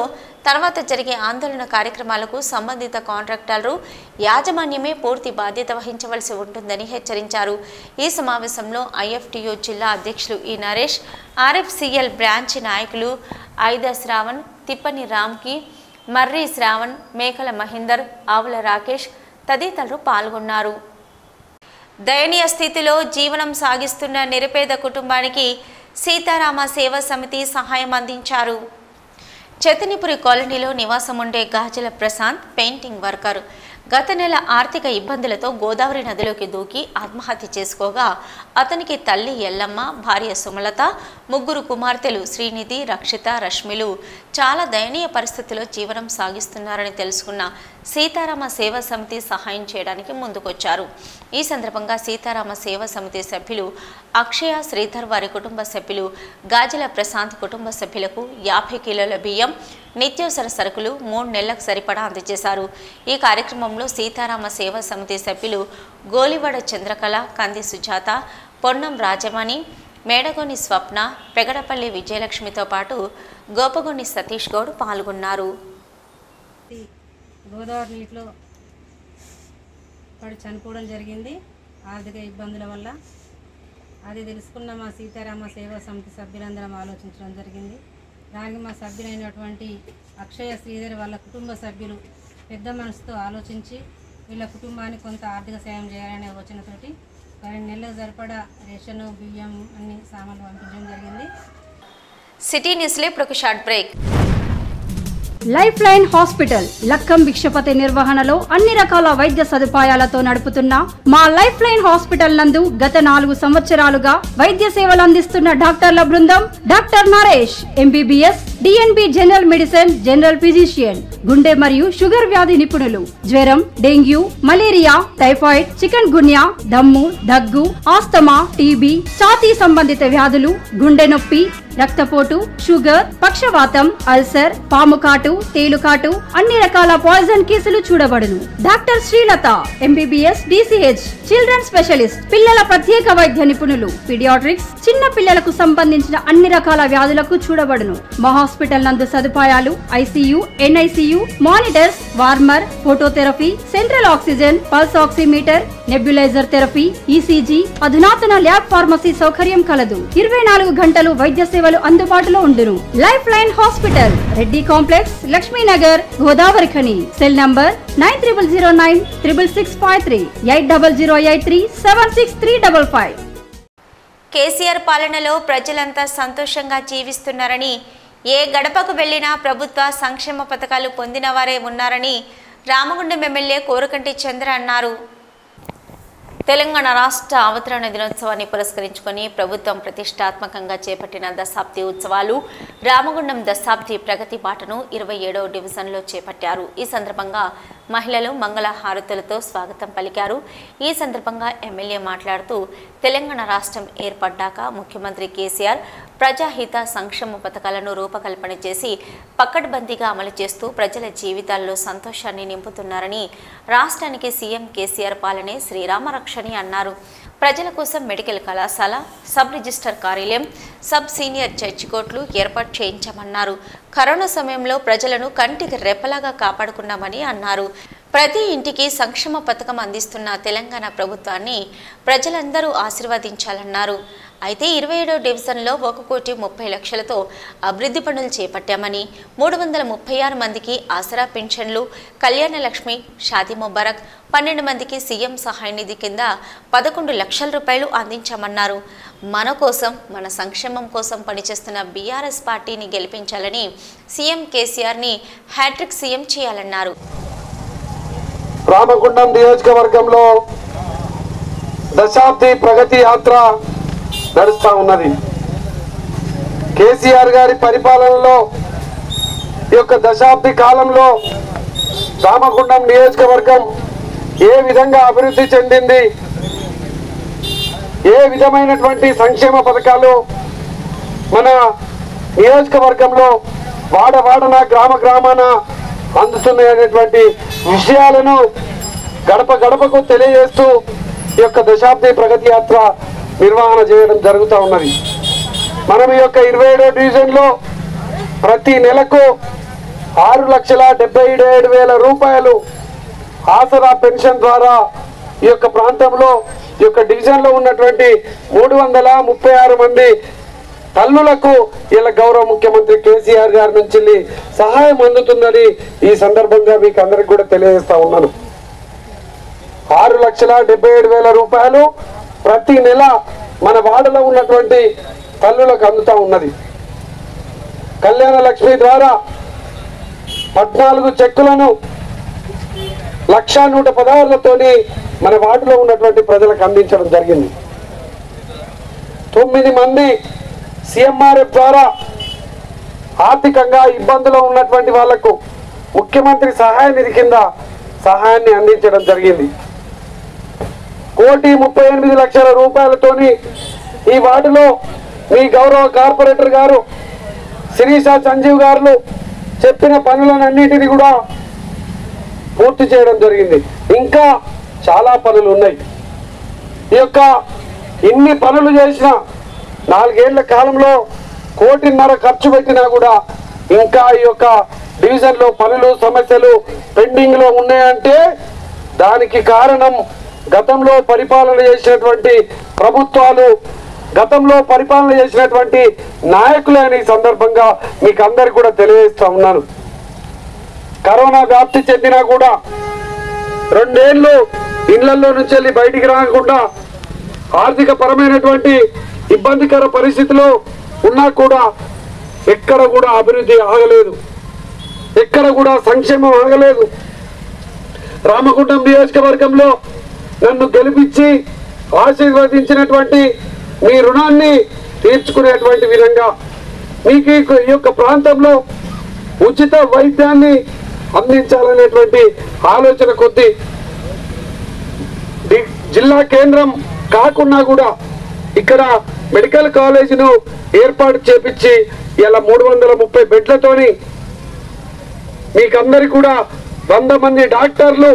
తర్వాత జరిగే ఆందోళన కార్యక్రమాలకు సంబంధిత కాంట్రాక్టర్లు యాజమాన్యమే పూర్తి బాధ్యత వహించవలసి ఉంటుందని హెచ్చరించారు ఈ సమావేశంలో ఐఎఫ్టియు జిల్లా అధ్యక్షులు ఈ నరేష్ ఆర్ఎఫ్సిఎల్ బ్రాంచ్ నాయకులు ఐదా శ్రావణ్ తిప్పని రామ్కి మర్రి శ్రావణ్ మేకల మహేందర్ ఆవుల రాకేష్ తదితరులు పాల్గొన్నారు దయనీయ స్థితిలో జీవనం సాగిస్తున్న నిరుపేద కుటుంబానికి సీతారామ సేవా సమితి సహాయం అందించారు చతనిపురి కాలనీలో నివాసం ఉండే గాజల ప్రశాంత్ పెయింటింగ్ వర్కర్ గత నెల ఆర్థిక ఇబ్బందులతో గోదావరి నదిలోకి దూకి ఆత్మహత్య చేసుకోగా అతనికి తల్లి ఎల్లమ్మ భార్య సుమలత ముగ్గురు కుమార్తెలు శ్రీనిధి రక్షిత రష్మిలు చాలా దయనీయ పరిస్థితిలో జీవనం సాగిస్తున్నారని తెలుసుకున్న సీతారామ సేవా సమితి సహాయం చేయడానికి ముందుకొచ్చారు ఈ సందర్భంగా సీతారామ సేవా సమితి సభ్యులు అక్షయ శ్రీధర్ వారి కుటుంబ సభ్యులు గాజల ప్రశాంత్ కుటుంబ సభ్యులకు యాభై కిలోల బియ్యం నిత్యావసర సరుకులు మూడు నెలలకు సరిపడా అందజేశారు ఈ కార్యక్రమంలో సీతారామ సేవా సమితి సభ్యులు గోలివాడ చంద్రకళ కంది సుజాత పొన్నం రాజమణి మేడగొని స్వప్న పెగడపల్లి విజయలక్ష్మితో పాటు గోపగొని సతీష్ గౌడ్ పాల్గొన్నారు గోదావరి నీటిలో పడి చనిపోవడం జరిగింది ఆర్థిక ఇబ్బందుల వల్ల అది తెలుసుకున్న మా సీతారామ సేవా సమితి సభ్యులందరం ఆలోచించడం జరిగింది దానికి మా సభ్యులైనటువంటి అక్షయ శ్రీధర్ వాళ్ళ కుటుంబ సభ్యులు పెద్ద మనసుతో ఆలోచించి వీళ్ళ కుటుంబానికి కొంత ఆర్థిక సాయం చేయాలనే ఆలోచనతోటి ఒక రెండు నెలలకు సరిపడా రేషన్ బియ్యం అన్ని సామాన్లు పంపించడం జరిగింది సిటీ న్యూస్లో ఇప్పుడు ఒక short break life line hospital Lakkam Bhikshapathi నిర్వహణలో అన్ని రకాల వైద్య సదుపాయాలతో నడుపుతున్న మా లైఫ్ లైన్ హాస్పిటల్ నందు గత నాలుగు సంవత్సరాలుగా వైద్య సేవలు అందిస్తున్న డాక్టర్ల బృందం doctor Naresh MBBS DNB general medicine general physician గుండె మరియు షుగర్ వ్యాధి నిపుణులు జ్వరం dengue malaria typhoid chikungunya దమ్ము దగ్గు ఆస్తమా టీబీ ఛాతీ సంబంధిత వ్యాధులు గుండె నొప్పి రక్తపోటు షుగర్ పక్షవాతం అల్సర్ పాము కాటు తేలుకాటు అన్ని రకాల పాయిజన్ కేసులు చూడబడును doctor Srilatha MBBS DCH children specialist పిల్లల ప్రత్యేక వైద్య నిపుణులు పీడియాట్రిక్స్ చిన్న పిల్లలకు సంబంధించిన అన్ని రకాల వ్యాధులకు చూడబడును మా హాస్పిటల్ నందు సదుపాయాలు ICU NICU monitors warmer phototherapy central oxygen pulse oximeter nebuliser therapy ECG అధునాతన ల్యాబ్ ఫార్మసీ సౌకర్యం కలదు ఇరవై నాలుగు గంటలు వైద్య సేవలు అందుబాటులో ఉండును life line hospital Reddy complex Lakshminagar Godavarikhani cell number nine triple zero nine triple six five three eight double zero eight three seven six three double five KCR పాలనలో ప్రజలంతా సంతోషంగా జీవిస్తున్నారని ఏ గడపకు వెళ్లినా ప్రభుత్వ సంక్షేమ పథకాలు పొందిన వారే ఉన్నారని రామగుండం ఎమ్మెల్యే కోరకంటి చంద్ర అన్నారు తెలంగాణ రాష్ట్ర అవతరణ దినోత్సవాన్ని పురస్కరించుకొని ప్రభుత్వం ప్రతిష్టాత్మకంగా చేపట్టిన దశాబ్ది ఉత్సవాలు రామగుండం దశాబ్ది ప్రగతి బాటను ఇరవై ఏడవ డివిజన్లో చేపట్టారు ఈ సందర్భంగా మహిళలు మంగళ హారతులతో స్వాగతం పలికారు ఈ సందర్భంగా ఎమ్మెల్యే మాట్లాడుతూ తెలంగాణ రాష్ట్రం ఏర్పడ్డాక ముఖ్యమంత్రి కేసీఆర్ ప్రజాహిత సంక్షేమ పథకాలను రూపకల్పన చేసి పక్కడ్బందీగా అమలు చేస్తూ ప్రజల జీవితాల్లో సంతోషాన్ని నింపుతున్నారని రాష్ట్రానికి సీఎం కేసీఆర్ పాలనే శ్రీరామరక్షని అన్నారు ప్రజల కోసం మెడికల్ కళాశాల సబ్ రిజిస్టర్ కార్యాలయం సబ్ సీనియర్ చర్చి కోర్టులు ఏర్పాటు చేయించామన్నారు కరోనా సమయంలో ప్రజలను కంటికి రెప్పలాగా కాపాడుకున్నామని అన్నారు ప్రతి ఇంటికి సంక్షేమ పథకం అందిస్తున్న తెలంగాణ ప్రభుత్వాన్ని ప్రజలందరూ ఆశీర్వదించాలన్నారు అయితే ఇరవై ఏడో డివిజన్లో ఒక కోటి ముప్పై లక్షలతో అభివృద్ధి పనులు చేపట్టామని మూడు వందల ముప్పై ఆరు మందికి ఆసరా పింఛన్లు కళ్యాణ లక్ష్మి షాదీ ముబారక్ పన్నెండు మందికి సీఎం సహాయ నిధి కింద పదకొండు లక్షల రూపాయలు అందించామన్నారు మన కోసం మన సంక్షేమం కోసం పనిచేస్తున్న బీఆర్ఎస్ పార్టీని గెలిపించాలని సీఎం కేసీఆర్ని హ్యాట్రిక్ సీఎం చేయాలన్నారు రామగుండం నియోజకవర్గంలో దశాబ్ది ప్రగతి యాత్ర నడుస్తా ఉన్నది కేసీఆర్ గారి పరిపాలనలో ఈ యొక్క దశాబ్ది కాలంలో రామగుండం నియోజకవర్గం ఏ విధంగా అభివృద్ధి చెందింది ఏ విధమైనటువంటి సంక్షేమ పథకాలు మన నియోజకవర్గంలో వాడవాడన గ్రామ గ్రామాన అందుతున్నాయనేటువంటి విషయాలను గడప గడపకు తెలియజేస్తూ ఈ యొక్క దశాబ్ది ప్రగతి యాత్ర నిర్వహణ చేయడం జరుగుతూ ఉన్నది మనం ఈ యొక్క ఇరవై ఏడో డివిజన్లో ప్రతి నెలకు ఆరు లక్షల డెబ్బై ఏడు వేల రూపాయలు ఆసరా పెన్షన్ ద్వారా ఈ యొక్క ప్రాంతంలో ఈ యొక్క డివిజన్లో ఉన్నటువంటి మూడు వందల ముప్పై ఆరు మంది తల్లులకు ఇలా గౌరవ ముఖ్యమంత్రి కేసీఆర్ గారి నుంచి వెళ్ళి సహాయం అందుతుందని ఈ సందర్భంగా మీకు అందరికి కూడా తెలియజేస్తా ఉన్నాను ఆరు లక్షల డెబ్బై ఏడు వేల రూపాయలు ప్రతి నెల మన వాడలో ఉన్నటువంటి తల్లులకు అందుతా ఉన్నది కళ్యాణ లక్ష్మి ద్వారా పద్నాలుగు చెక్కులను లక్ష నూట పదహారులతోని మన వార్డులో ఉన్నటువంటి ప్రజలకు అందించడం జరిగింది తొమ్మిది మంది సిఎంఆర్ఎఫ్ ద్వారా ఆర్థికంగా ఇబ్బందులో ఉన్నటువంటి వాళ్లకు ముఖ్యమంత్రి సహాయ నిధి కింద సహాయాన్ని అందించడం జరిగింది కోటి ముప్పై ఎనిమిది లక్షల రూపాయలతోని ఈ వార్డులో మీ గౌరవ కార్పొరేటర్ గారు శిరీష సంజీవ్ గారు చెప్పిన పనులన్నిటిని కూడా పూర్తి చేయడం జరిగింది ఇంకా చాలా పనులు ఉన్నాయి ఈ యొక్క ఇన్ని పనులు చేసిన నాలుగేళ్ల కాలంలో కోటిన్నర ఖర్చు పెట్టినా కూడా ఇంకా ఈ యొక్క డివిజన్లో పనులు సమస్యలు పెండింగ్ లో ఉన్నాయంటే దానికి కారణం గతంలో పరిపాలన చేసినటువంటి ప్రభుత్వాలు గతంలో పరిపాలన చేసినటువంటి నాయకులే అని ఈ సందర్భంగా మీకు అందరికి కూడా తెలియజేస్తా ఉన్నాను కరోనా వ్యాప్తి చెందినా కూడా రెండేళ్లు ఇళ్లలో నుంచి వెళ్ళి బయటికి రాకుండా ఆర్థిక పరమైనటువంటి ఇబ్బందికర పరిస్థితిలో ఉన్నా కూడా ఎక్కడ కూడా అభివృద్ధి ఆగలేదు ఎక్కడ కూడా సంక్షేమం ఆగలేదు రామగుండం నియోజకవర్గంలో నన్ను గెలిపించి ఆశీర్వదించినటువంటి మీ రుణాన్ని తీర్చుకునేటువంటి విధంగా మీకు ఈ- ఈ యొక్క ప్రాంతంలో ఉచిత వైద్యాన్ని అందించాలనేటువంటి ఆలోచన కొద్దీ డి- జిల్లా కేంద్రం కాకుండా కూడా ఇక్కడ మెడికల్ కాలేజీను ఏర్పాటు చేపించి ఇలా మూడు వందల ముప్పై బెడ్లతోని మీకందరికి కూడా వంద మంది డాక్టర్లు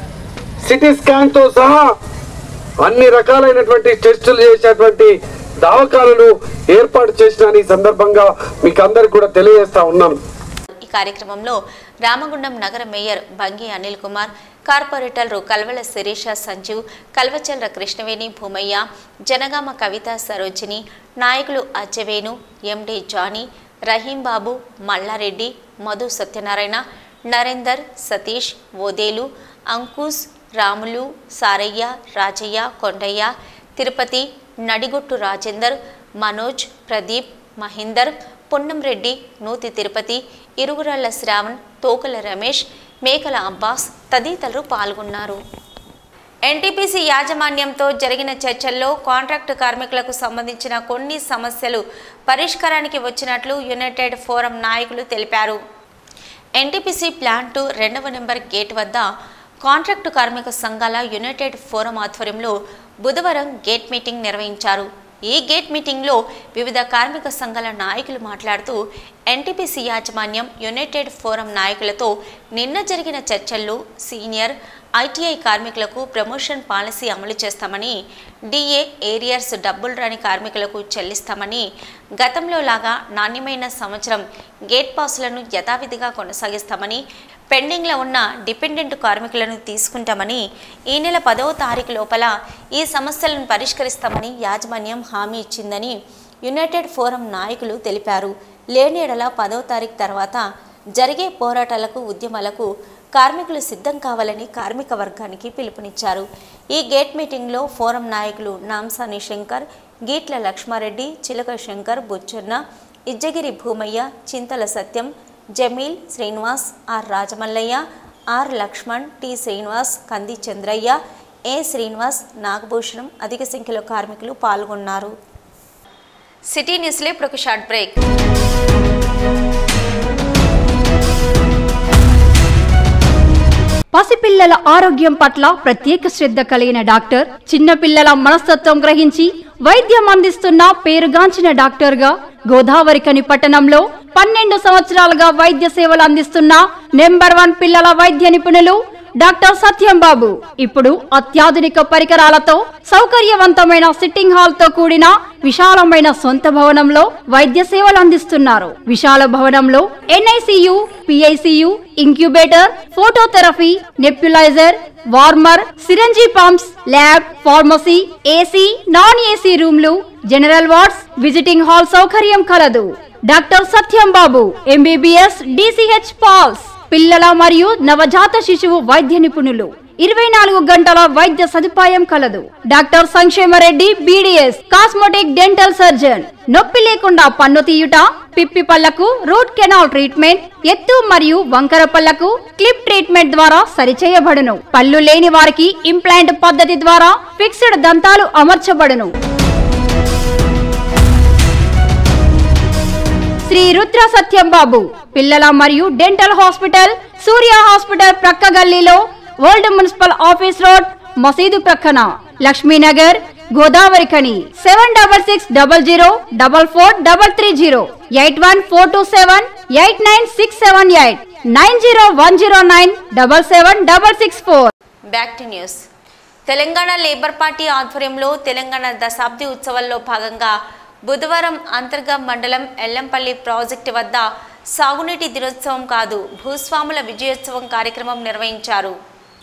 సిటీ స్కాన్ తో సహా అన్ని రకాలైనటువంటి టెస్టులు చేసేటువంటి దవాఖానలు ఏర్పాటు చేసిన ఈ సందర్భంగా మీకు అందరికి కూడా తెలియజేస్తా ఉన్నాను ఈ కార్యక్రమంలో రామగుండం నగర మేయర్ బంగి అనిల్ కుమార్ కార్పొరేటర్లు కల్వల శిరీష సంజీవ్ కల్వచల్ర కృష్ణవేణి భూమయ్య జనగామ కవిత సరోజిని నాయకులు అజ్జవేణు ఎండి జానీ రహీం బాబు మల్లారెడ్డి మధు సత్యనారాయణ నరేందర్ సతీష్ ఓదేలు అంకుష్ రాములు సారయ్య రాజయ్య కొండయ్య తిరుపతి నడిగొట్టు రాజేందర్ మనోజ్ ప్రదీప్ మహేందర్ పొన్నంరెడ్డి నూతి తిరుపతి ఇరుగురాళ్ల శ్రావణ్ తోకల రమేష్ మేకల అబ్బాస్ తదితరులు పాల్గొన్నారు ఎన్టీపీసీ యాజమాన్యంతో జరిగిన చర్చల్లో కాంట్రాక్టు కార్మికులకు సంబంధించిన కొన్ని సమస్యలు పరిష్కారానికి వచ్చినట్లు యునైటెడ్ ఫోరం నాయకులు తెలిపారు ఎన్టీపీసీ ప్లాంటు రెండవ నెంబర్ గేట్ వద్ద కాంట్రాక్టు కార్మిక సంఘాల యునైటెడ్ ఫోరం ఆధ్వర్యంలో బుధవారం గేట్ మీటింగ్ నిర్వహించారు ఈ గేట్ మీటింగ్లో వివిధ కార్మిక సంఘాల నాయకులు మాట్లాడుతూ ఎన్టీపీసీ యాజమాన్యం యునైటెడ్ ఫోరం నాయకులతో నిన్న జరిగిన చర్చల్లో సీనియర్ ఐటీఐ కార్మికులకు ప్రమోషన్ పాలసీ అమలు చేస్తామని డిఏ ఏరియర్స్ డబ్బులు రాని కార్మికులకు చెల్లిస్తామని గతంలో లాగా నాణ్యమైన సంవత్సరం గేట్ పాసులను యథావిధిగా కొనసాగిస్తామని పెండింగ్లో ఉన్న డిపెండెంట్ కార్మికులను తీసుకుంటామని ఈ నెల పదవ తారీఖు లోపల ఈ సమస్యలను పరిష్కరిస్తామని యాజమాన్యం హామీ ఇచ్చిందని యునైటెడ్ ఫోరం నాయకులు తెలిపారు లేని ఎడల పదవ తారీఖు తర్వాత జరిగే పోరాటాలకు ఉద్యమాలకు కార్మికులు సిద్ధం కావాలని కార్మిక వర్గానికి పిలుపునిచ్చారు ఈ గేట్ మీటింగ్లో ఫోరం నాయకులు నాంసాని Shankar Geetla Lakshmareddy Chilaka Shankar Buchanna Ijjagiri Bhumaiah Chintala Satyam Jameel Srinivas R Rajamallaiah R Laxman T Srinivas Kandi Chandraiah ఏ శ్రీనివాస్ నాగభూషణం అధిక సంఖ్యలో కార్మికులు పాల్గొన్నారు సిటీ న్యూస్లో ఇప్పుడు ఒక షార్ట్ బ్రేక్ పసిపిల్లల ఆరోగ్యం పట్ల ప్రత్యేక శ్రద్ధ కలిగిన డాక్టర్ చిన్నపిల్లల మనస్తత్వం గ్రహించి వైద్యం అందిస్తున్న పేరుగాంచిన డాక్టర్గా గోదావరికని పట్టణంలో పన్నెండు సంవత్సరాలుగా వైద్య సేవలు అందిస్తున్న నెంబర్ వన్ పిల్లల వైద్య నిపుణులు డాక్టర్ సత్యం బాబు ఇప్పుడు అత్యాధునిక పరికరాలతో సౌకర్యవంతమైన సిట్టింగ్ హాల్ తో కూడిన విశాలమైన సొంత భవనంలో వైద్య సేవలు అందిస్తున్నారు విశాల భవనంలో NICU PICU incubator phototherapy nebuliser warmer syringe pumps lab pharmacy AC non AC రూమ్లు జనరల్ వార్డ్స్ విజిటింగ్ హాల్ సౌకర్యం కలదు doctor Satyam Babu MBBS DCH PALS పిల్లల మరియు నవజాత శిశువు వైద్య నిపుణులు ఇరవై నాలుగు గంటల వైద్య సదుపాయం కలదు doctor Sankshemareddy BDS cosmetic dental surgeon నొప్పి లేకుండా పన్ను తీయుట పిప్పి పళ్లకు రూట్ కెనాల్ ట్రీట్మెంట్ ఎత్తు మరియు వంకర పళ్లకు క్లిప్ ట్రీట్మెంట్ ద్వారా సరిచేయబడును పళ్ళు లేని వారికి ఇంప్లాంట్ పద్ధతి ద్వారా ఫిక్స్డ్ దంతాలు అమర్చబడును శ్రీ రుద్ర సత్యం బాబు పిల్లల మరియు డెంటల్ హాస్పిటల్ సూర్య హాస్పిటల్ ప్రక్క గల్లీలో ఓల్డ్ మున్సిపల్ ఆఫీస్ రోడ్ మసీదు ప్రక్కన Lakshminagar Godavarikhani seven double six double zero double four double three zero eight one four two seven eight nine six seven eight nine zero one zero nine double seven double six four back to news Telangana labour party ఆధ్వర్యంలో తెలంగాణ దశాబ్ది ఉత్సవాల్లో భాగంగా బుధవారం అంతర్గా మండలం ఎల్లంపల్లి ప్రాజెక్టు వద్ద సాగునీటి దినోత్సవం కాదు భూస్వాముల విజయోత్సవం కార్యక్రమం నిర్వహించారు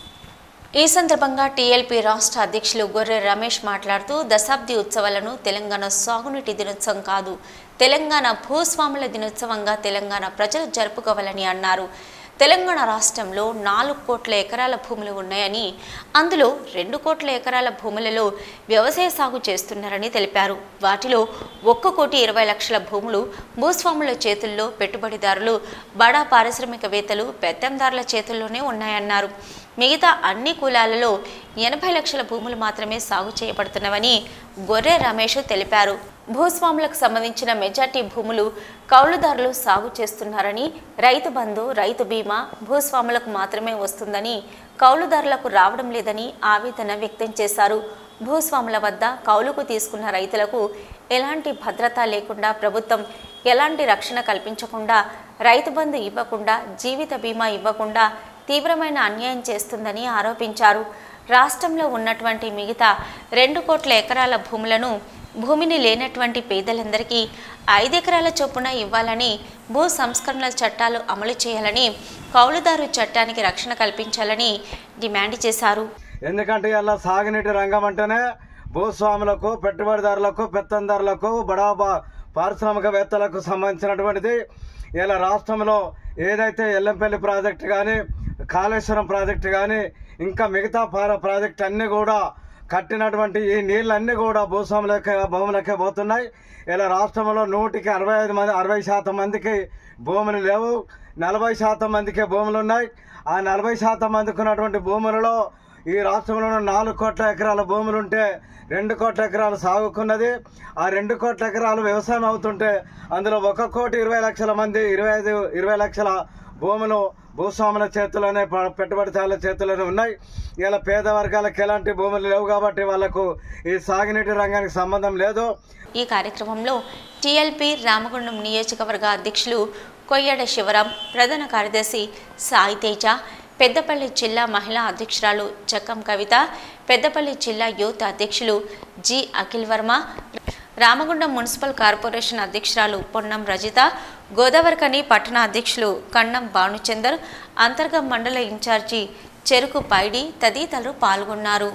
ఈ సందర్భంగా టీఎల్పీ రాష్ట్ర అధ్యక్షులు గొర్రె రమేష్ మాట్లాడుతూ దశాబ్ది ఉత్సవాలను తెలంగాణ సాగునీటి దినోత్సవం కాదు తెలంగాణ భూస్వాముల దినోత్సవంగా తెలంగాణ ప్రజలు జరుపుకోవాలని అన్నారు తెలంగాణ రాష్ట్రంలో నాలుగు కోట్ల ఎకరాల భూములు ఉన్నాయని అందులో రెండు కోట్ల ఎకరాల భూములలో వ్యవసాయ సాగు చేస్తున్నారని తెలిపారు వాటిలో ఒక్క కోటి ఇరవై లక్షల భూములు భూస్వాముల చేతుల్లో పెట్టుబడిదారులు బడా పారిశ్రామికవేత్తలు పెత్తందారుల చేతుల్లోనే ఉన్నాయన్నారు మిగతా అన్ని కులాలలో ఎనభై లక్షల భూములు మాత్రమే సాగు చేయబడుతున్నవని గొర్రె రమేష్ తెలిపారు భూస్వాములకు సంబంధించిన మెజార్టీ భూములు కౌలుదారులు సాగు చేస్తున్నారని రైతు బంధు రైతు బీమా భూస్వాములకు మాత్రమే వస్తుందని కౌలుదారులకు రావడం లేదని ఆవేదన వ్యక్తం చేశారు భూస్వాముల వద్ద కౌలుకు తీసుకున్న రైతులకు ఎలాంటి భద్రత లేకుండా ప్రభుత్వం ఎలాంటి రక్షణ కల్పించకుండా రైతు బంధు ఇవ్వకుండా జీవిత బీమా ఇవ్వకుండా తీవ్రమైన అన్యాయం చేస్తుందని ఆరోపించారు రాష్ట్రంలో ఉన్నటువంటి మిగతా రెండు కోట్ల ఎకరాల భూములను భూమిని లేనటువంటి పేదలందరికీ ఐదు ఎకరాల చొప్పున ఇవ్వాలని భూ సంస్కరణల చట్టాలు అమలు చేయాలని కౌలుదారు చట్టానికి రక్షణ కల్పించాలని డిమాండ్ చేశారు ఎందుకంటే ఇలా సాగునీటి రంగం అంటేనే భూస్వాములకు పెట్టుబడిదారులకు పెత్తందారులకు బడా పా- పారిశ్రామికవేత్తలకు సంబంధించినటువంటిది ఇలా రాష్ట్రంలో ఏదైతే ఎల్లంపల్లి ప్రాజెక్టు కానీ కాళేశ్వరం ప్రాజెక్టు కానీ ఇంకా మిగతా పార ప్రాజెక్టు అన్నీ కూడా కట్టినటువంటి ఈ నీళ్ళన్నీ కూడా భూస్వాములకే భూములకే పోతున్నాయి ఇలా రాష్ట్రంలో నూటికి అరవై ఐదు మంది అరవై శాతం మందికి భూములు లేవు నలభై శాతం మందికే భూములు ఉన్నాయి ఆ నలభై శాతం మందికి ఉన్నటువంటి భూములలో ఈ రాష్ట్రంలో నాలుగు కోట్ల ఎకరాల భూములుంటే రెండు కోట్ల ఎకరాలు సాగుకున్నది ఆ రెండు కోట్ల ఎకరాలు వ్యవసాయం అవుతుంటే అందులో ఒక కోటి ఇరవై లక్షల మంది ఇరవై ఐదు ఇరవై లక్షల భూములు భూస్వాముల చేతుల్లోనే ప- పెట్టుబడిదారుల చేతుల్లోనే ఉన్నాయి ఇలా పేద వర్గాలకు ఎలాంటి భూములు లేవు కాబట్టి వాళ్లకు ఈ సాగునీటి రంగానికి సంబంధం లేదు ఈ కార్యక్రమంలో టీఎల్పీ రామగుండం నియోజకవర్గ అధ్యక్షులు కొయ్యడ శివరాం ప్రధాన కార్యదర్శి సాయి తేజ పెద్దపల్లి జిల్లా మహిళా అధ్యక్షురాలు చక్కం కవిత పెద్దపల్లి జిల్లా యూత్ అధ్యక్షులు G Akhil Varma Ramagundam municipal corporation అధ్యక్షురాలు పొన్నం రజిత గోదావరికని పట్టణ అధ్యక్షులు కన్నం భానుచందర్ అంతర్గం మండల ఇన్ఛార్జి చెరుకు పైడి తదితరులు పాల్గొన్నారు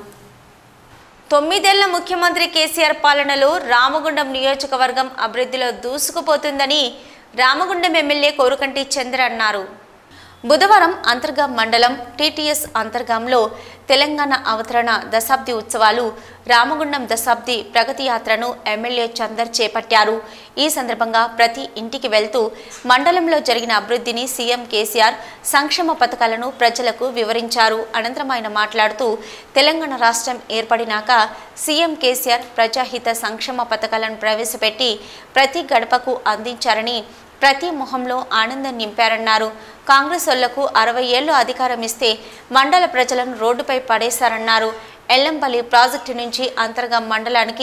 తొమ్మిదేళ్ల ముఖ్యమంత్రి కేసీఆర్ పాలనలో రామగుండం నియోజకవర్గం అభివృద్ధిలో దూసుకుపోతుందని రామగుండం ఎమ్మెల్యే కోరుకంటి చంద్ర అన్నారు బుధవారం అంతర్గాం మండలం టీటీఎస్ అంతర్గాంలో తెలంగాణ అవతరణ దశాబ్ది ఉత్సవాలు రామగుండం దశాబ్ది ప్రగతి యాత్రను ఎమ్మెల్యే చందర్ చేపట్టారు ఈ సందర్భంగా ప్రతి ఇంటికి వెళ్తూ మండలంలో జరిగిన అభివృద్ధిని సీఎం కేసీఆర్ సంక్షేమ పథకాలను ప్రజలకు వివరించారు అనంతరం ఆయన మాట్లాడుతూ తెలంగాణ రాష్ట్రం ఏర్పడినాక సీఎం కేసీఆర్ ప్రజాహిత సంక్షేమ పథకాలను ప్రవేశపెట్టి ప్రతి గడపకు అందించారని ప్రతి మొహంలో ఆనందం నింపారన్నారు కాంగ్రెస్ వాళ్లకు అరవై ఏళ్లు అధికారం ఇస్తే మండల ప్రజలను రోడ్డుపై పడేశారన్నారు ఎల్లంపల్లి ప్రాజెక్టు నుంచి అంతర్గా మండలానికి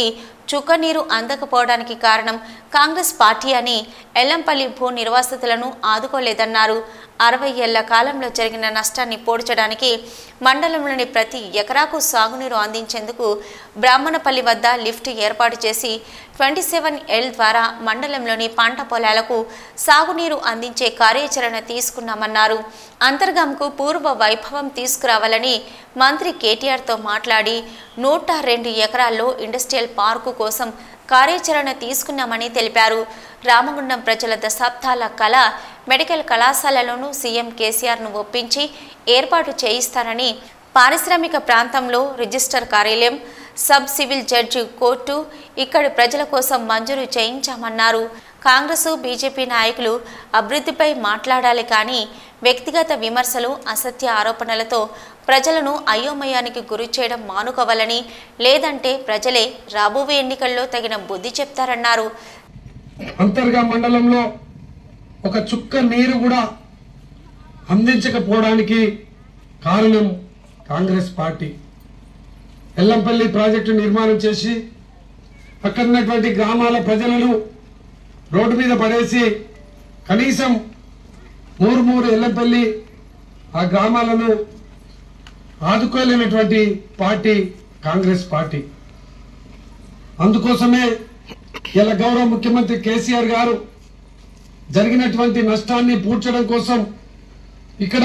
చుక్కనీరు అందకపోవడానికి కారణం కాంగ్రెస్ పార్టీ అని ఎల్లంపల్లి భూ నిర్వాసితులను ఆదుకోలేదన్నారు అరవై ఏళ్ల కాలంలో జరిగిన నష్టాన్ని పోడ్చడానికి మండలంలోని ప్రతి ఎకరాకు సాగునీరు అందించేందుకు బ్రాహ్మణపల్లి వద్ద లిఫ్ట్ ఏర్పాటు చేసి ట్వంటీ సెవెన్ ఎల్ ద్వారా మండలంలోని పంట పొలాలకు సాగునీరు అందించే కార్యాచరణ తీసుకున్నామన్నారు అంతర్గంకు పూర్వ వైభవం తీసుకురావాలని మంత్రి కేటీఆర్తో మాట్లాడి నూట రెండు ఎకరాల్లో ఇండస్ట్రియల్ పార్కు కోసం కార్యాచరణ తీసుకున్నామని తెలిపారు రామగుండం ప్రజల దశాబ్దాల కళ మెడికల్ కళాశాలలోనూ సీఎం కేసీఆర్ను ఒప్పించి ఏర్పాటు చేయిస్తానని పారిశ్రామిక ప్రాంతంలో రిజిస్టర్ కార్యాలయం సబ్ సివిల్ జడ్జి కోర్టు ఇక్కడి ప్రజల కోసం మంజూరు చేయించామన్నారు కాంగ్రెస్ బీజేపీ నాయకులు అభివృద్ధిపై మాట్లాడాలి కానీ వ్యక్తిగత విమర్శలు అసత్య ఆరోపణలతో ప్రజలను అయోమయానికి గురి చేయడం మానుకోవాలని లేదంటే ప్రజలే రాబోయే ఎన్నికల్లో తగిన బుద్ధి చెప్తారన్నారు అంతర్గా మండలంలో ఒక చుక్క నీరు కూడా అందించకపోవడానికి కారణం కాంగ్రెస్ పార్టీ ఎల్లంపల్లి ప్రాజెక్టు నిర్మాణం చేసి అక్కడ ఉన్నటువంటి గ్రామాల ప్రజలను రోడ్డు మీద పడేసి కనీసం మూరు మూరు ఎల్లంపల్లి ఆ గ్రామాలను ఆదుకోలేనటువంటి పార్టీ కాంగ్రెస్ పార్టీ అందుకోసమే ఇలా గౌరవ ముఖ్యమంత్రి కేసీఆర్ గారు జరిగినటువంటి నష్టాన్ని పూడ్చడం కోసం ఇక్కడ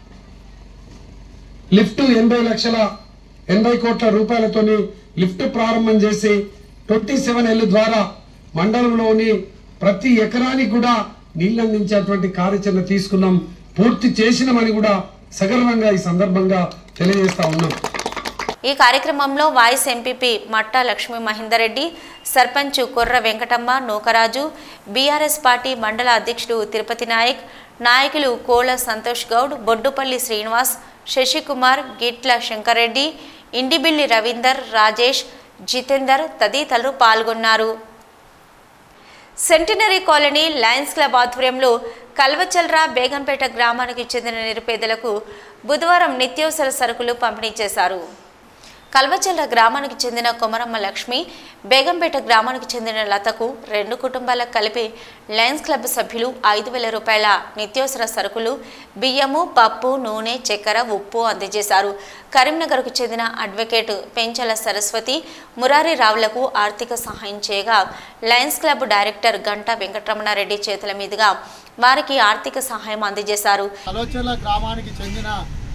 లిఫ్ట్ ఎనభై లక్షల ఎనభై కోట్ల రూపాయలతోని లిఫ్ట్ ప్రారంభం చేసి ట్వంటీ సెవెన్ ఎల్ ద్వారా మండలంలోని ప్రతి ఎకరానికి కూడా నీళ్ళు అందించేటువంటి కార్యాచరణ తీసుకున్నాం పూర్తి చేసినామని కూడా సగర్వంగా ఈ సందర్భంగా తెలియజేస్తా ఉన్నాం ఈ కార్యక్రమంలో vice MPP Matta Lakshmi Mahender Reddy sarpanch Korra Venkatamma Nookaraju BRS party మండల అధ్యక్షుడు తిరుపతి నాయక్ నాయకులు కోల సంతోష్ గౌడ్ బొడ్డుపల్లి శ్రీనివాస్ శశికుమార్ గిట్ల శంకర్రెడ్డి ఇండిబిల్లి రవీందర్ రాజేష్ జితేందర్ తదితరులు పాల్గొన్నారు సెంటినరీ కాలనీ లయన్స్ క్లబ్ ఆధ్వర్యంలో కల్వచల్రా బేగంపేట గ్రామానికి చెందిన నిరుపేదలకు బుధవారం నిత్యావసర సరుకులు పంపిణీ చేశారు కల్వచల్ల గ్రామానికి చెందిన కొమరమ్మ లక్ష్మి బేగంపేట గ్రామానికి చెందిన లతకు రెండు కుటుంబాలకు కలిపి లయన్స్ క్లబ్ సభ్యులు ఐదు వేల రూపాయల నిత్యావసర సరుకులు బియ్యము పప్పు నూనె చక్కెర ఉప్పు అందజేశారు కరీంనగర్కు చెందిన అడ్వకేట్ పెంచల సరస్వతి మురారి రావులకు ఆర్థిక సహాయం చేయగా lions club director Ganta Venkataramanareddy చేతుల మీదుగా వారికి ఆర్థిక సహాయం అందజేశారు కలోచర్ల గ్రామానికి చెందిన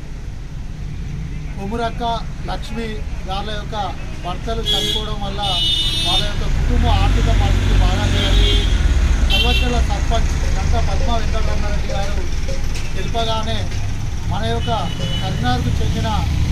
కుమురక్క లక్ష్మి వాళ్ళ యొక్క భర్తలు చనిపోవడం వల్ల వాళ్ళ యొక్క కుటుంబ ఆర్థిక పరిస్థితి బాగా లేదు కల్వచర్ల సర్పంచ్ గంట పద్మ వెంకటరమణారెడ్డి గారు తెలుపగానే మన యొక్క కరీంనగర్కు చెందిన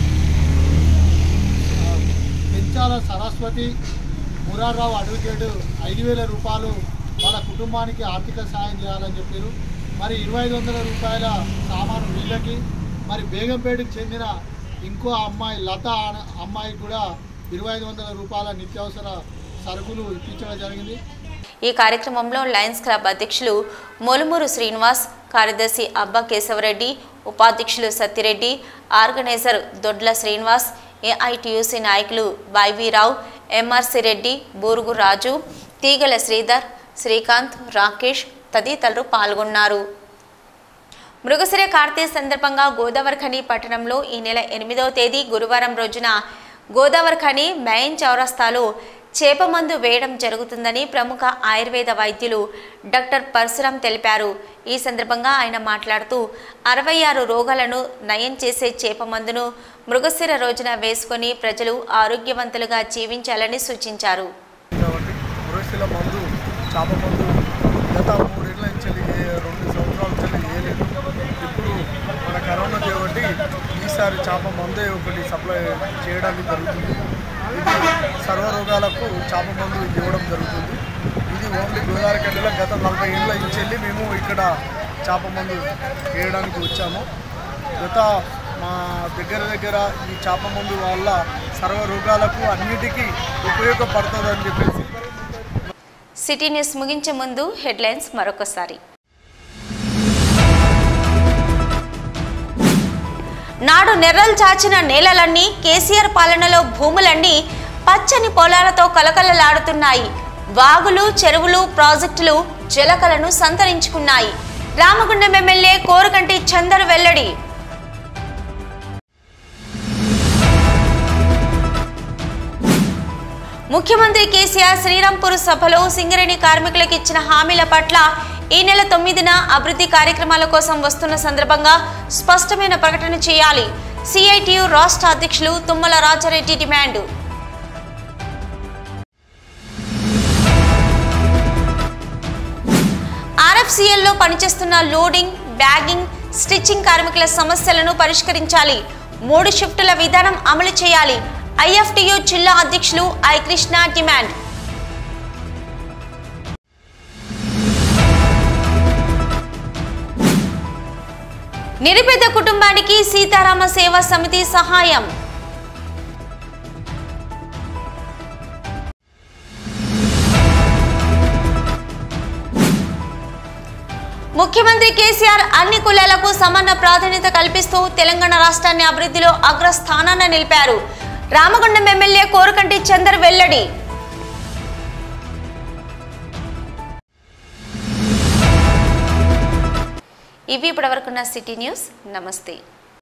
ఆ, పెంచాల సరస్వతి మురారావు అడ్వకేట్ ఐదు వేల రూపాయలు వాళ్ళ కుటుంబానికి ఆర్థిక సాయం చేయాలని చెప్పారు మరి ఇరవై ఐదు వందల రూపాయల సామాను వీళ్ళకి మరి బేగంపేటకు చెందిన ఇంకో అమ్మాయి లత అనే అమ్మాయికి కూడా ఇరవై ఐదు వందల రూపాయల నిత్యావసర సరుకులు ఇప్పించడం జరిగింది ఈ కార్యక్రమంలో లయన్స్ క్లబ్ అధ్యక్షులు మొలుమూరు శ్రీనివాస్ కార్యదర్శి అబ్బా కేశవరెడ్డి ఉపాధ్యక్షులు సత్తిరెడ్డి ఆర్గనైజర్ దొడ్ల శ్రీనివాస్ ఏఐటియుసి నాయకులు వైవీరావు ఎంఆర్సి రెడ్డి బూరుగు రాజు తీగల శ్రీధర్ శ్రీకాంత్ రాకేష్ తదితరులు పాల్గొన్నారు మృగశిర కార్తీ సందర్భంగా గోదావరిఖని పట్టణంలో ఈ నెల ఎనిమిదవ తేదీ గురువారం రోజున గోదావరిఖని మెయిన్ చౌరస్తాలో చేప మందు వేయడం జరుగుతుందని ప్రముఖ ఆయుర్వేద వైద్యులు డాక్టర్ పరశురాం తెలిపారు ఈ సందర్భంగా ఆయన మాట్లాడుతూ అరవై ఆరు రోగాలను నయం చేసే చేప మందును మృగశిర రోజున వేసుకొని ప్రజలు ఆరోగ్యవంతులుగా జీవించాలని సూచించారు కాబట్టి పురస్తిల మందు చేప మందు గత మూడేళ్ల నుంచి ఏ- రెండు సంవత్సరాల నుంచి వేయలేదు ఇప్పుడు మన కరోనా కాబట్టి ఈసారి చేప మందే ఒకటి సప్లై చేయడానికి జరుగుతుంది ఇది సర్వరోగాలకు చేప మందు ఇవ్వడం జరుగుతుంది ఇది ఓన్లీ గోదావరి కండలో గత నలభై ఏళ్ళ నుంచి వెళ్ళి మేము ఇక్కడ చేప మందు వేయడానికి వచ్చాము గత మా దగ్గర దగ్గర ఈ చేప మందు వల్ల సర్వ రోగాలకు అన్నిటికీ ఉపయోగపడుతుందని చెప్పేసి సిటీ న్యూస్ ముగించే ముందు హెడ్లైన్స్ మరొకసారి నాడు నెర్రలు చాచిన నేలలన్నీ కేసీఆర్ పాలనలో భూములన్నీ పచ్చని పొలాలతో కలకలలాడుతున్నాయి వాగులు చెరువులు ప్రాజెక్టులు జలకలను సంతరించుకున్నాయి రామగుండం ఎమ్మెల్యే కోరుకంటి చందర్ వెల్లడి ముఖ్యమంత్రి కేసీఆర్ శ్రీరాంపూర్ సభలో సింగరేణి కార్మికులకు ఇచ్చిన హామీల పట్ల ఈ నెల తొమ్మిదిన అభివృద్ధి కార్యక్రమాల కోసం వస్తున్న సందర్భంగా స్పష్టమైన ప్రకటన చేయాలి సిఐటియు రాష్ట్ర అధ్యక్షులు తుమ్మల రాజారెడ్డి డిమాండు ఆర్ఎఫ్సిఎల్లో పనిచేస్తున్న లోడింగ్ బ్యాగింగ్ స్టిచ్చింగ్ కార్మికుల సమస్యలను పరిష్కరించాలి మూడు షిఫ్టుల విధానం అమలు చేయాలి ఐఎఫ్టియు జిల్లా అధ్యక్షులు ఐ కృష్ణ డిమాండ్ నిరుపేద కుటుంబానికి సీతారామ సేవా సమితి సహాయం ముఖ్యమంత్రి కేసీఆర్ అన్ని కులాలకు సమాన ప్రాధాన్యత కల్పిస్తూ తెలంగాణ రాష్ట్రాన్ని అభివృద్ధిలో అగ్రస్థానాన్ని నిలిపారు రామగుండం ఎమ్మెల్యే కోరకంటి చందర్ వెల్లడి ఇవి ఇప్పటివరకున్న సిటీ న్యూస్ నమస్తే